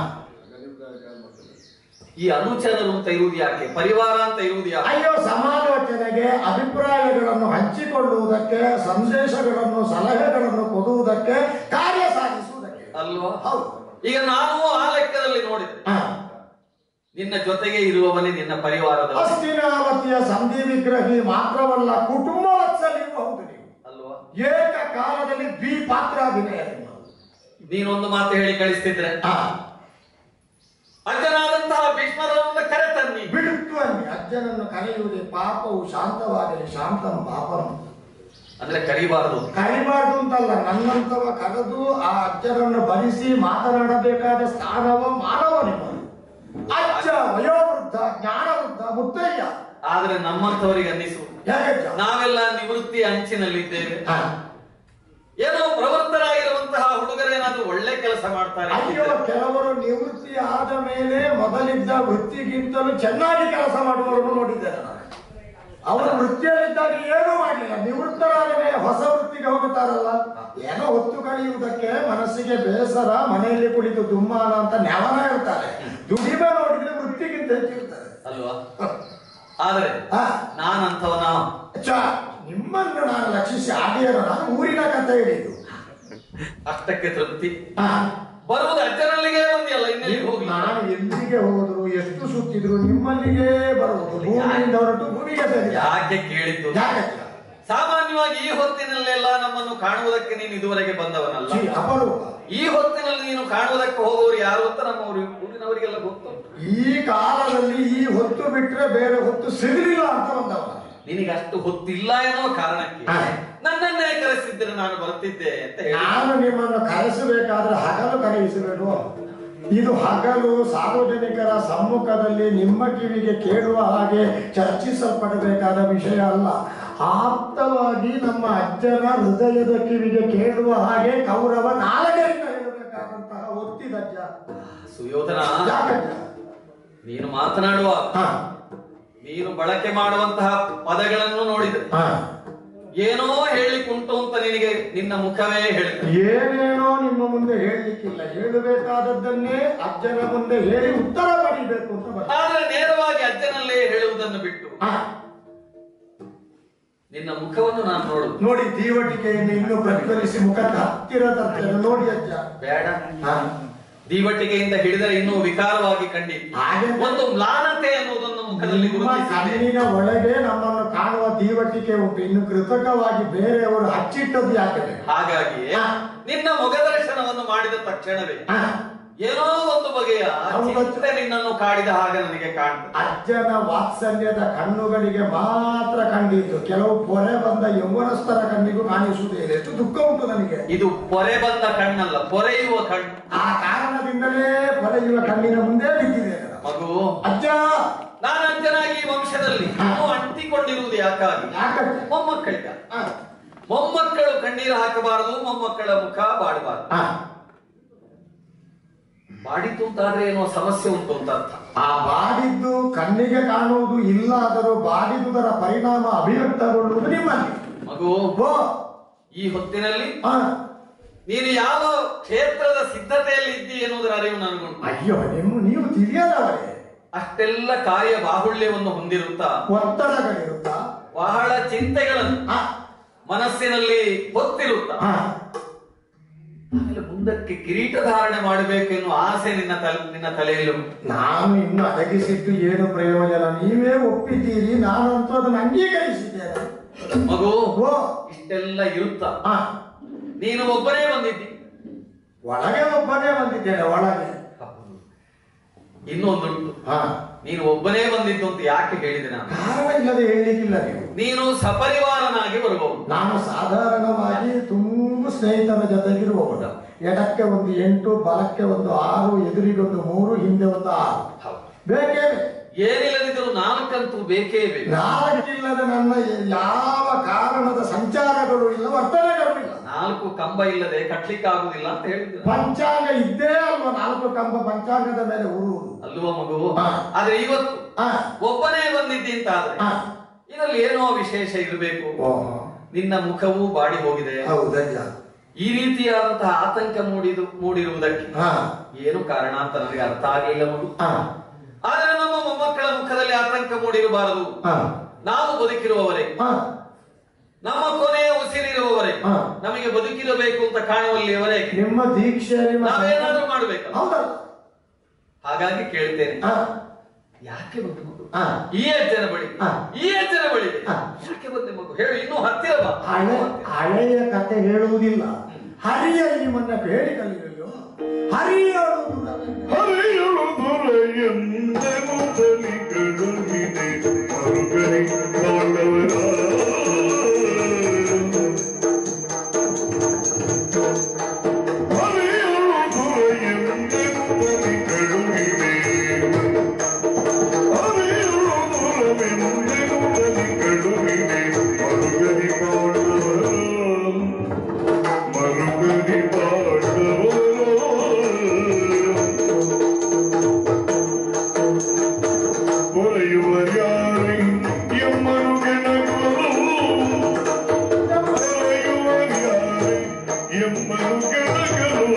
ಈ ಅನುಚರರು ಅಂತ ಇರುವುದು ಯಾಕೆ ಪರಿವಾರ ಅಂತ ಇರುವುದು ಯಾಕೆ ಅಯ್ಯೋ ಸಮಾಲೋಚನೆಗೆ ಅಭಿಪ್ರಾಯಗಳನ್ನು ಹಂಚಿಕೊಳ್ಳುವುದಕ್ಕೆ ಸಂದೇಶಗಳನ್ನು ಸಲಹೆಗಳನ್ನು ಕೊಡುವುದಕ್ಕೆ ಕಾರ್ಯ ಸಾಧಿಸುವುದಕ್ಕೆ ಅಲ್ವಾ ಹೌದು ಈಗ ನಾನು ಆ ಲೆಕ್ಕದಲ್ಲಿ ನೋಡಿದೆ ಹಾ. ನಿನ್ನ ಜೊತೆಗೆ ಇರುವವನೇ ನಿನ್ನ ಪರಿವಾರದ ಹಸ್ತಿನಾವತಿಯ ಸಂಧಿ ವಿಗ್ರಹಿ ಮಾತ್ರವಲ್ಲ ಕುಟುಂಬ ವತ್ಸಲಿರಬಹುದು ನೀವು ಅಲ್ವಾ ಏಕ ಕಾಲದಲ್ಲಿ ದ್ವಿಪಾತ್ರಾಭಿನಯ ನಿಮ್ಮದು. ನೀನೊಂದು ಮಾತು ಹೇಳಿ ಕಳಿಸ್ತಿದ್ರೆ ಹಾ. ಅಜ್ಜನಾದಂತಹ ಭೀಷ್ಮರನ್ನು ಕರೆತನ್ನಿ ಬಿಡುತ್ತು ಅನ್ನಿ ಅಜ್ಜನನ್ನು ಕರೆಯುವುದೇ ಪಾಪವು ಶಾಂತವಾಗಲಿ ಶಾಂತಂ ಪಾಪಂ ಅಂದ್ರೆ ಕರಿಬಾರದು ಕರಿಬಾರ್ದು ಅಂತಲ್ಲ ನನ್ನಂತವ ಕರೆದು ಆ ಅಜ್ಜನನ್ನು ಭರಿಸಿ ಮಾತನಾಡಬೇಕಾದ ಸ್ಥಾನವ ಮಾನವ ನಿಮ್ಮದು ಅಜ್ಜ ವಯೋವೃದ್ಧ ಜ್ಞಾನವೃದ್ಧ ಮುತ್ತಯ್ಯ ಆದ್ರೆ ನಮ್ಮಂಥವರಿಗೆ ಅನ್ನಿಸು ಹೇಗಜ್ಜ ನಾವೆಲ್ಲ ನಿವೃತ್ತಿ ಅಂಚಿನಲ್ಲಿದ್ದೇವೆ ಹಾ. ಏನೋ ಪ್ರವೃತ್ತರಾಗಿರುವಂತಹ ಹುಡುಗರೇನಾದ್ರೂ ಒಳ್ಳೆ ಕೆಲಸ ಮಾಡ್ತಾರೆ ಅಯ್ಯೋ ಕೆಲವರು ನಿವೃತ್ತಿ ಆದ ಮೇಲೆ ಮೊದಲಿದ್ದ ವೃತ್ತಿಗಿಂತಲೂ ಚೆನ್ನಾಗಿ ಕೆಲಸ ಮಾಡುವವರನ್ನು ನೋಡಿದ್ದೇನೆ ನಾನು ಅವರು ವೃತ್ತಿಯಲ್ಲಿದ್ದಾಗ ಏನೂ ಮಾಡಲಿಲ್ಲ ನಿವೃತ್ತರಾದ ಮೇಲೆ ಹೊಸ ವೃತ್ತಿಗೆ ಹೋಗುತ್ತಾರಲ್ಲ ಏನೋ ಹೊತ್ತು ಕಳೆಯುವುದಕ್ಕೆ ಮನಸ್ಸಿಗೆ ಬೇಸರ ಮನೆಯಲ್ಲಿ ಕುಳಿತು ದುಮ್ಮಾನ ಅಂತ ನೆವನ ಇರ್ತಾರೆ ದುಡಿಮೆ ನೋಡಿದ್ರೆ ವೃತ್ತಿಗಿಂತ ಹೆಚ್ಚಿರ್ತಾರೆ ಅಲ್ವಾ ಆದ್ರೆ ಹಾ ನಾನಂಥವನ ಅಚ್ಚ ನಿಮ್ಮನ್ನು ನಾನು ಲಕ್ಷಿಸಿ ಆಗಿಯರು ನಾನು ಊರಿನ ಕಥೆ ಹೇಳಿದ್ದು ಅಷ್ಟಕ್ಕೆ ತೃಪ್ತಿ ಹಾ ಬರುವುದು ಅಜ್ಜನಲ್ಲಿಗೆ ಬಂದಿಯಲ್ಲ ಇನ್ನೆಲ್ಲಿ ಹೋಗಿ ನಾನು ಎಲ್ಲಿಗೆ ಹೋದ್ರು ಎಷ್ಟು ಸುತ್ತಿದ್ರು ನಿಮ್ಮಲ್ಲಿಗೆ ಬರುವುದು ಭೂಮಿಯಿಂದ ಹೊರಟು ಭೂಮಿಗೆ ಸೇರಿ ಯಾಕೆ ಕೇಳಿದ್ದು ಜಾಗತ್ಯ ಸಾಮಾನ್ಯವಾಗಿ ಈ ಹೊತ್ತಿನಲ್ಲೆಲ್ಲ ನಮ್ಮನ್ನು ಕಾಣುವುದಕ್ಕೆ ನೀನು ಇದುವರೆಗೆ ಬಂದವನಲ್ಲ ಛೀ, ಅಪರೂಪ ಈ ಹೊತ್ತಿನಲ್ಲಿ ನೀನು ಕಾಣುವುದಕ್ಕೆ ಹೋಗುವವರು ಯಾರು ಅಂತ ನಮ್ಮ ಊರಿ- ಊರಿನವರಿಗೆಲ್ಲ ಗೊತ್ತು ಈ ಕಾಲದಲ್ಲಿ ಈ ಹೊತ್ತು ಬಿಟ್ರೆ ಬೇರೆ ಹೊತ್ತು ಸಿಗಲಿಲ್ಲ ಅಂತ ಬಂದವ ನಿನಗೆ ಅಷ್ಟು ಹೊತ್ತಿಲ್ಲ ಎನ್ನುವ ಕಾರಣಕ್ಕೆ ಹಾ. ನನ್ನನ್ನೇ ಕರೆಸಿದ್ದರೆ ನಾನು ಬರ್ತಿದ್ದೆ ಅಂತ ಹೇಳಿ ನಾನು ನಿಮ್ಮನ್ನು ಕರೆಸಬೇಕಾದ್ರೆ ಹಗಲು ಕರೆಯಿಸಬೇಡು ಇದು ಹಗಲು ಸಾರ್ವಜನಿಕರ ಸಮ್ಮುಖದಲ್ಲಿ ನಿಮ್ಮ ಕಿವಿಗೆ ಕೇಳುವ ಹಾಗೆ ಚರ್ಚಿಸಲ್ಪಡಬೇಕಾದ ವಿಷಯ ಅಲ್ಲ ಆಪ್ತವಾಗಿ ನಮ್ಮ ಅಜ್ಜನ ಹೃದಯದ ಕಿವಿಗೆ ಕೇಳುವ ಹಾಗೆ ಕೌರವ ನಾಲ್ಕರಿಂದ ಹೇಳಬೇಕಾದಂತಹ ಒತ್ತಿದಜ್ಜ ಸುಯೋಧನ ಯಾಕಜ್ಜ ನೀನು ಮಾತನಾಡುವ ಹಾ ನೀನು ಬಳಕೆ ಮಾಡುವಂತಹ ಪದಗಳನ್ನು ನೋಡಿದೆ ಹಾ ಏನೋ ಹೇಳಿಕುಂಟು ಅಂತ ನಿನಗೆ ನಿನ್ನ ಮುಖವೇ ಹೇಳಿದೆ ಏನೇನೋ ನಿಮ್ಮ ಮುಂದೆ ಹೇಳಲಿಕ್ಕಿಲ್ಲ ಹೇಳಬೇಕಾದದ್ದನ್ನೇ ಅಜ್ಜನ ಮುಂದೆ ಹೇಳಿ ಉತ್ತರ ಪಡಿಬೇಕು ಅಂತ ಬಂದ ಆದ್ರೆ ನೇರವಾಗಿ ಅಜ್ಜನಲ್ಲೇ ಹೇಳುವುದನ್ನು ಬಿಟ್ಟು ಹಾ ನಿನ್ನ ಮುಖವನ್ನು ನಾನು ನೋಡುದು ನೋಡಿ ದೀವಟಿಕೆಯನ್ನು ಇನ್ನೂ ಪ್ರಜ್ವಲಿಸಿ ಮುಖಕ್ಕೆ ಹತ್ತಿರ ತರ್ತೇನೆ ನೋಡಿ ಅಜ್ಜ ಬೇಡ ಹಾ. ದೀವಟಿಗೆಯಿಂದ ಹಿಡಿದರೆ ಇನ್ನೂ ವಿಕಾರವಾಗಿ ಕಂಡಿತ್ತು ಹಾಗೆ ಒಂದು ಮ್ಲಾನತೆ ಅನ್ನುವುದನ್ನು ಮುಖದಲ್ಲಿ ನಿಮ್ಮ ಗುರುತಿಸಿದೆ ಕಣ್ಣಿನ ಒಳಗೆ ನಮ್ಮನ್ನು ಕಾಣುವ ದೀವಟಿಕೆ ಉಂಟು ಇನ್ನು ಕೃತಕವಾಗಿ ಬೇರೆಯವರು ಹಚ್ಚಿಟ್ಟದ್ದು ಯಾಕೆ ಬೇಕು? ಹಾಗಾಗಿ ಹಾ. ನಿನ್ನ ಮುಖದರ್ಶನವನ್ನು ಮಾಡಿದ ತಕ್ಷಣವೇ ಹಾ. ಏನೋ ಒಂದು ಬಗೆಯ ಹೌದು. ಚಿಂತೆ ನಿನ್ನನ್ನು ಕಾಡಿದ ಹಾಗೆ ನನಗೆ ಕಾಣ್ತದೆ ಅಜ್ಜನ ವಾತ್ಸಲ್ಯದ ಕಣ್ಣುಗಳಿಗೆ ಮಾತ್ರ ಕಂಡಿದ್ದು ಕೆಲವು ಪೊರೆ ಬಂದ ಯೌವನಸ್ಥರ ಕಣ್ಣಿಗೂ ಕಾಣಿಸುವುದಿಲ್ಲ ಎಷ್ಟು ದುಃಖ ಉಂಟು ನನಗೆ ಇದು ಪೊರೆ ಬಂದ ಕಣ್ಣಲ್ಲ ಪೊರೆಯುವ ಕಣ್ಣು ಆ ಕಾರಣದಿಂದಲೇ ಪೊರೆಯುವ ಕಣ್ಣಿನ ಮುಂದೆ ಬಿದ್ದಿದೆ ನಾನು. ಮಗು ಅಜ್ಜ ನಾನು ಅಂಜನಾಗಿ ಈ ವಂಶದಲ್ಲಿ ಇನ್ನೂ ಅಂಟಿಕೊಂಡಿರುವುದು ಯಾಕಾಗಿ ಯಾಕಜ್ಜ ಮೊಮ್ಮಕ್ಕಳಿಗ ಆ, ಮೊಮ್ಮಕ್ಕಳು ಕಣ್ಣೀರು ಹಾಕಬಾರದು ಮೊಮ್ಮಕ್ಕಳ ಮುಖ ಬಾಡಬಾರದು ಆ. ಬಾಡಿತು ಅಂತಾದ್ರೆ ಏನೋ ಸಮಸ್ಯೆ ಉಂಟು ಅಂತ ಅರ್ಥ ಆ ಬಾಡಿದ್ದು ಕಣ್ಣಿಗೆ ಕಾಣುವುದು ಇಲ್ಲ ಆದರೂ ಬಾಡಿದುದರ ಪರಿಣಾಮ ಅಭಿವ್ಯಕ್ತಗೊಳ್ಳುವುದು ನಿಮ್ಮಲ್ಲಿ ಮಗು ಓ ಈ ಹೊತ್ತಿನಲ್ಲಿ ಆ, ನೀನು ಯಾವ ಕ್ಷೇತ್ರದ ಸಿದ್ಧತೆಯಲ್ಲಿ ಇದ್ದಿ ಎನ್ನುವುದರ ಅರಿವು ನನಗುಂಟು ಅಯ್ಯೋ ನಿಮ್ಮ ನೀವು ತಿಳಿಯದವರೇ ಅಷ್ಟೆಲ್ಲ ಕಾರ್ಯ ಬಾಹುಳ್ಯವನ್ನು ಹೊಂದಿರುತ್ತಾ ಒತ್ತಡಗಳಿರುತ್ತಾ ಬಹಳ ಚಿಂತೆಗಳನ್ನು ಆ, ಮನಸ್ಸಿನಲ್ಲಿ ಹೊತ್ತಿರುತ್ತಾ ಆ, ಆಮೇಲೆ ಮುಂದಕ್ಕೆ ಕಿರೀಟ ಧಾರಣೆ ಮಾಡಬೇಕು ಎನ್ನುವ ಆಸೆ ನಿನ್ನ ತಲೆ ನಿನ್ನ ತಲೆಯಲ್ಲಿ ಉಂಟು. ನಾನು ಇನ್ನು ಅಡಗಿಸಿದ್ದು ಏನು ಪ್ರಯೋಜನ ನೀವೇ ಒಪ್ಪಿದ್ದೀರಿ ನಾನಂತೂ ಅದನ್ನು ಅಂಗೀಕರಿಸಿದ್ದೇನೆ ಮಗು ಓ ಇಷ್ಟೆಲ್ಲ ಇರುತ್ತಾ ಆ, ನೀನು ಒಬ್ಬನೇ ಬಂದಿದ್ದಿ ಒಳಗೆ ಒಬ್ಬನೇ ಬಂದಿದ್ದೇನೆ ಒಳಗೆ ಇನ್ನೊಂದುಂಟು ಹಾ ನೀನು ಒಬ್ಬನೇ ಬಂದಿದ್ದು ಅಂತ ಯಾಕೆ ಹೇಳಿದೆ ನಾನು ಕಾರಣ ಇಲ್ಲದೆ ಹೇಳಲಿಕ್ಕಿಲ್ಲ ನೀವು ನೀನು ಸಪರಿವಾರನಾಗಿ ಬರಬಹುದು ನಾನು ಸಾಧಾರಣವಾಗಿ ತುಂಬ ಸ್ನೇಹಿತರ ಜೊತೆಗಿರುವವನು ಎಡಕ್ಕೆ ಒಂದು ಎಂಟು ಬಲಕ್ಕೆ ಒಂದು ಆರು ಎದುರಿಗೊಂದು ಮೂರು ಹಿಂದೆ ಒಂದು ಆರು ಬೇಕೇ ಬೇಕು. ಏನಿಲ್ಲದಿದ್ದರೂ ನಾಲ್ಕಂತೂ ಬೇಕೇ ಬೇಕು ನಾಲ್ಕಿಲ್ಲದ ನನ್ನ ಯಾವ ಕಾರಣದ ಸಂಚಾರಗಳು ಇಲ್ಲ ವರ್ತನೆಗಳು ಇಲ್ಲ ನಾಲ್ಕು ಕಂಬ ಇಲ್ಲದೆ ಕಟ್ಲಿಕ್ಕಾಗುದಿಲ್ಲ ಅಂತ ಹೇಳಿದ್ರು ಪಂಚಾಂಗ ಇದ್ದೇ ಅಲ್ವಾ ನಾಲ್ಕು ಕಂಬ ಪಂಚಾಂಗದ ಮೇಲೆ ಉರುವುದು ಅಲ್ವಾ ಮಗು ಹಾ. ಆದ್ರೆ ಇವತ್ತು ಆ, ಒಬ್ಬನೇ ಬಂದಿದ್ದಿ ಅಂತ ಆದ್ರೆ ಆ. ಇದರಲ್ಲಿ ಏನೋ ವಿಶೇಷ ಇರಬೇಕು ಓಹೋ ನಿನ್ನ ಮುಖವೂ ಬಾಡಿ ಹೋಗಿದೆ ಹೌದಜ್ಜ ಈ ರೀತಿಯಾದಂತಹ ಆತಂಕ ಮೂಡಿದು ಮೂಡಿರುವುದಕ್ಕೆ ಹಾ ಏನು ಕಾರಣ ಅಂತ ನನಗೆ ಅರ್ಥ ಆಗಲಿಲ್ಲ ಮಗು ಹಾ ಆದ್ರೆ ನಮ್ಮ ಮೊಮ್ಮಕ್ಕಳ ಮುಖದಲ್ಲಿ ಆತಂಕ ಮೂಡಿರಬಾರದು ಹಾ ನಾವು ಬದುಕಿರುವವರೇ ಹಾ ನಮ್ಮ ಕೊನೆಯ ಉಸಿರಿರುವವರೇ ಹಾ. ನಮಗೆ ಬದುಕಿರಬೇಕು ಅಂತ ಕಾಣುವಲ್ಲಿಯವರೆಗೆ ನಿಮ್ಮ ದೀಕ್ಷೆ ನಿಮ್ಮ ನಾವೇನಾದ್ರೂ ಮಾಡ್ಬೇಕಲ್ಲ ಹೌದಲ್ಲ ಹಾಗಾಗಿ ಕೇಳ್ತೇನೆ ಹಾ ಯಾಕೆ ಬಂದು ಮಗು ಹಾ ಈ ಅಜ್ಜನ ಬಳಿ ಹಾ. ಈ ಅಜ್ಜನ ಬಳಿ ಹಾ. ಯಾಕೆ ಬಂದೆ ಮಗು ಹೇಳು ಇನ್ನೂ ಹತ್ತಿರ ಬಾ ಹಳೆ ಹಳೆಯ ಕತೆ ಹೇಳುವುದಿಲ್ಲ ಹರಿಯಲ್ಲಿ ಮೊನ್ನೆ ಹೇಳಿ ಕಲಿಯಲು ಹರಿಯೋದು ಹರಿಯಳು ದೊರೆಯೆಂದೆನು ತಲಿಗಳುಗಿದೆ ಮರುಗರಿ ಪಾಂಡವರ ಹರಿಯಳು ದೊರೆಯೆಂದೆನು ತಲಿಗಳುಗಿದೆ ಹರಿಯಳು ದೊರವೆಂದೆನು ತಲಿಗಳುಗಿದೆ ಮರುಗರಿ ಪಾಂಡವರ ಮರುಗರಿ ಪಾಂಡವರು பொறையுவரியாரை எம்மனுகெனகலோ பொறையுவரியாரை எம்மனுகெனகலோ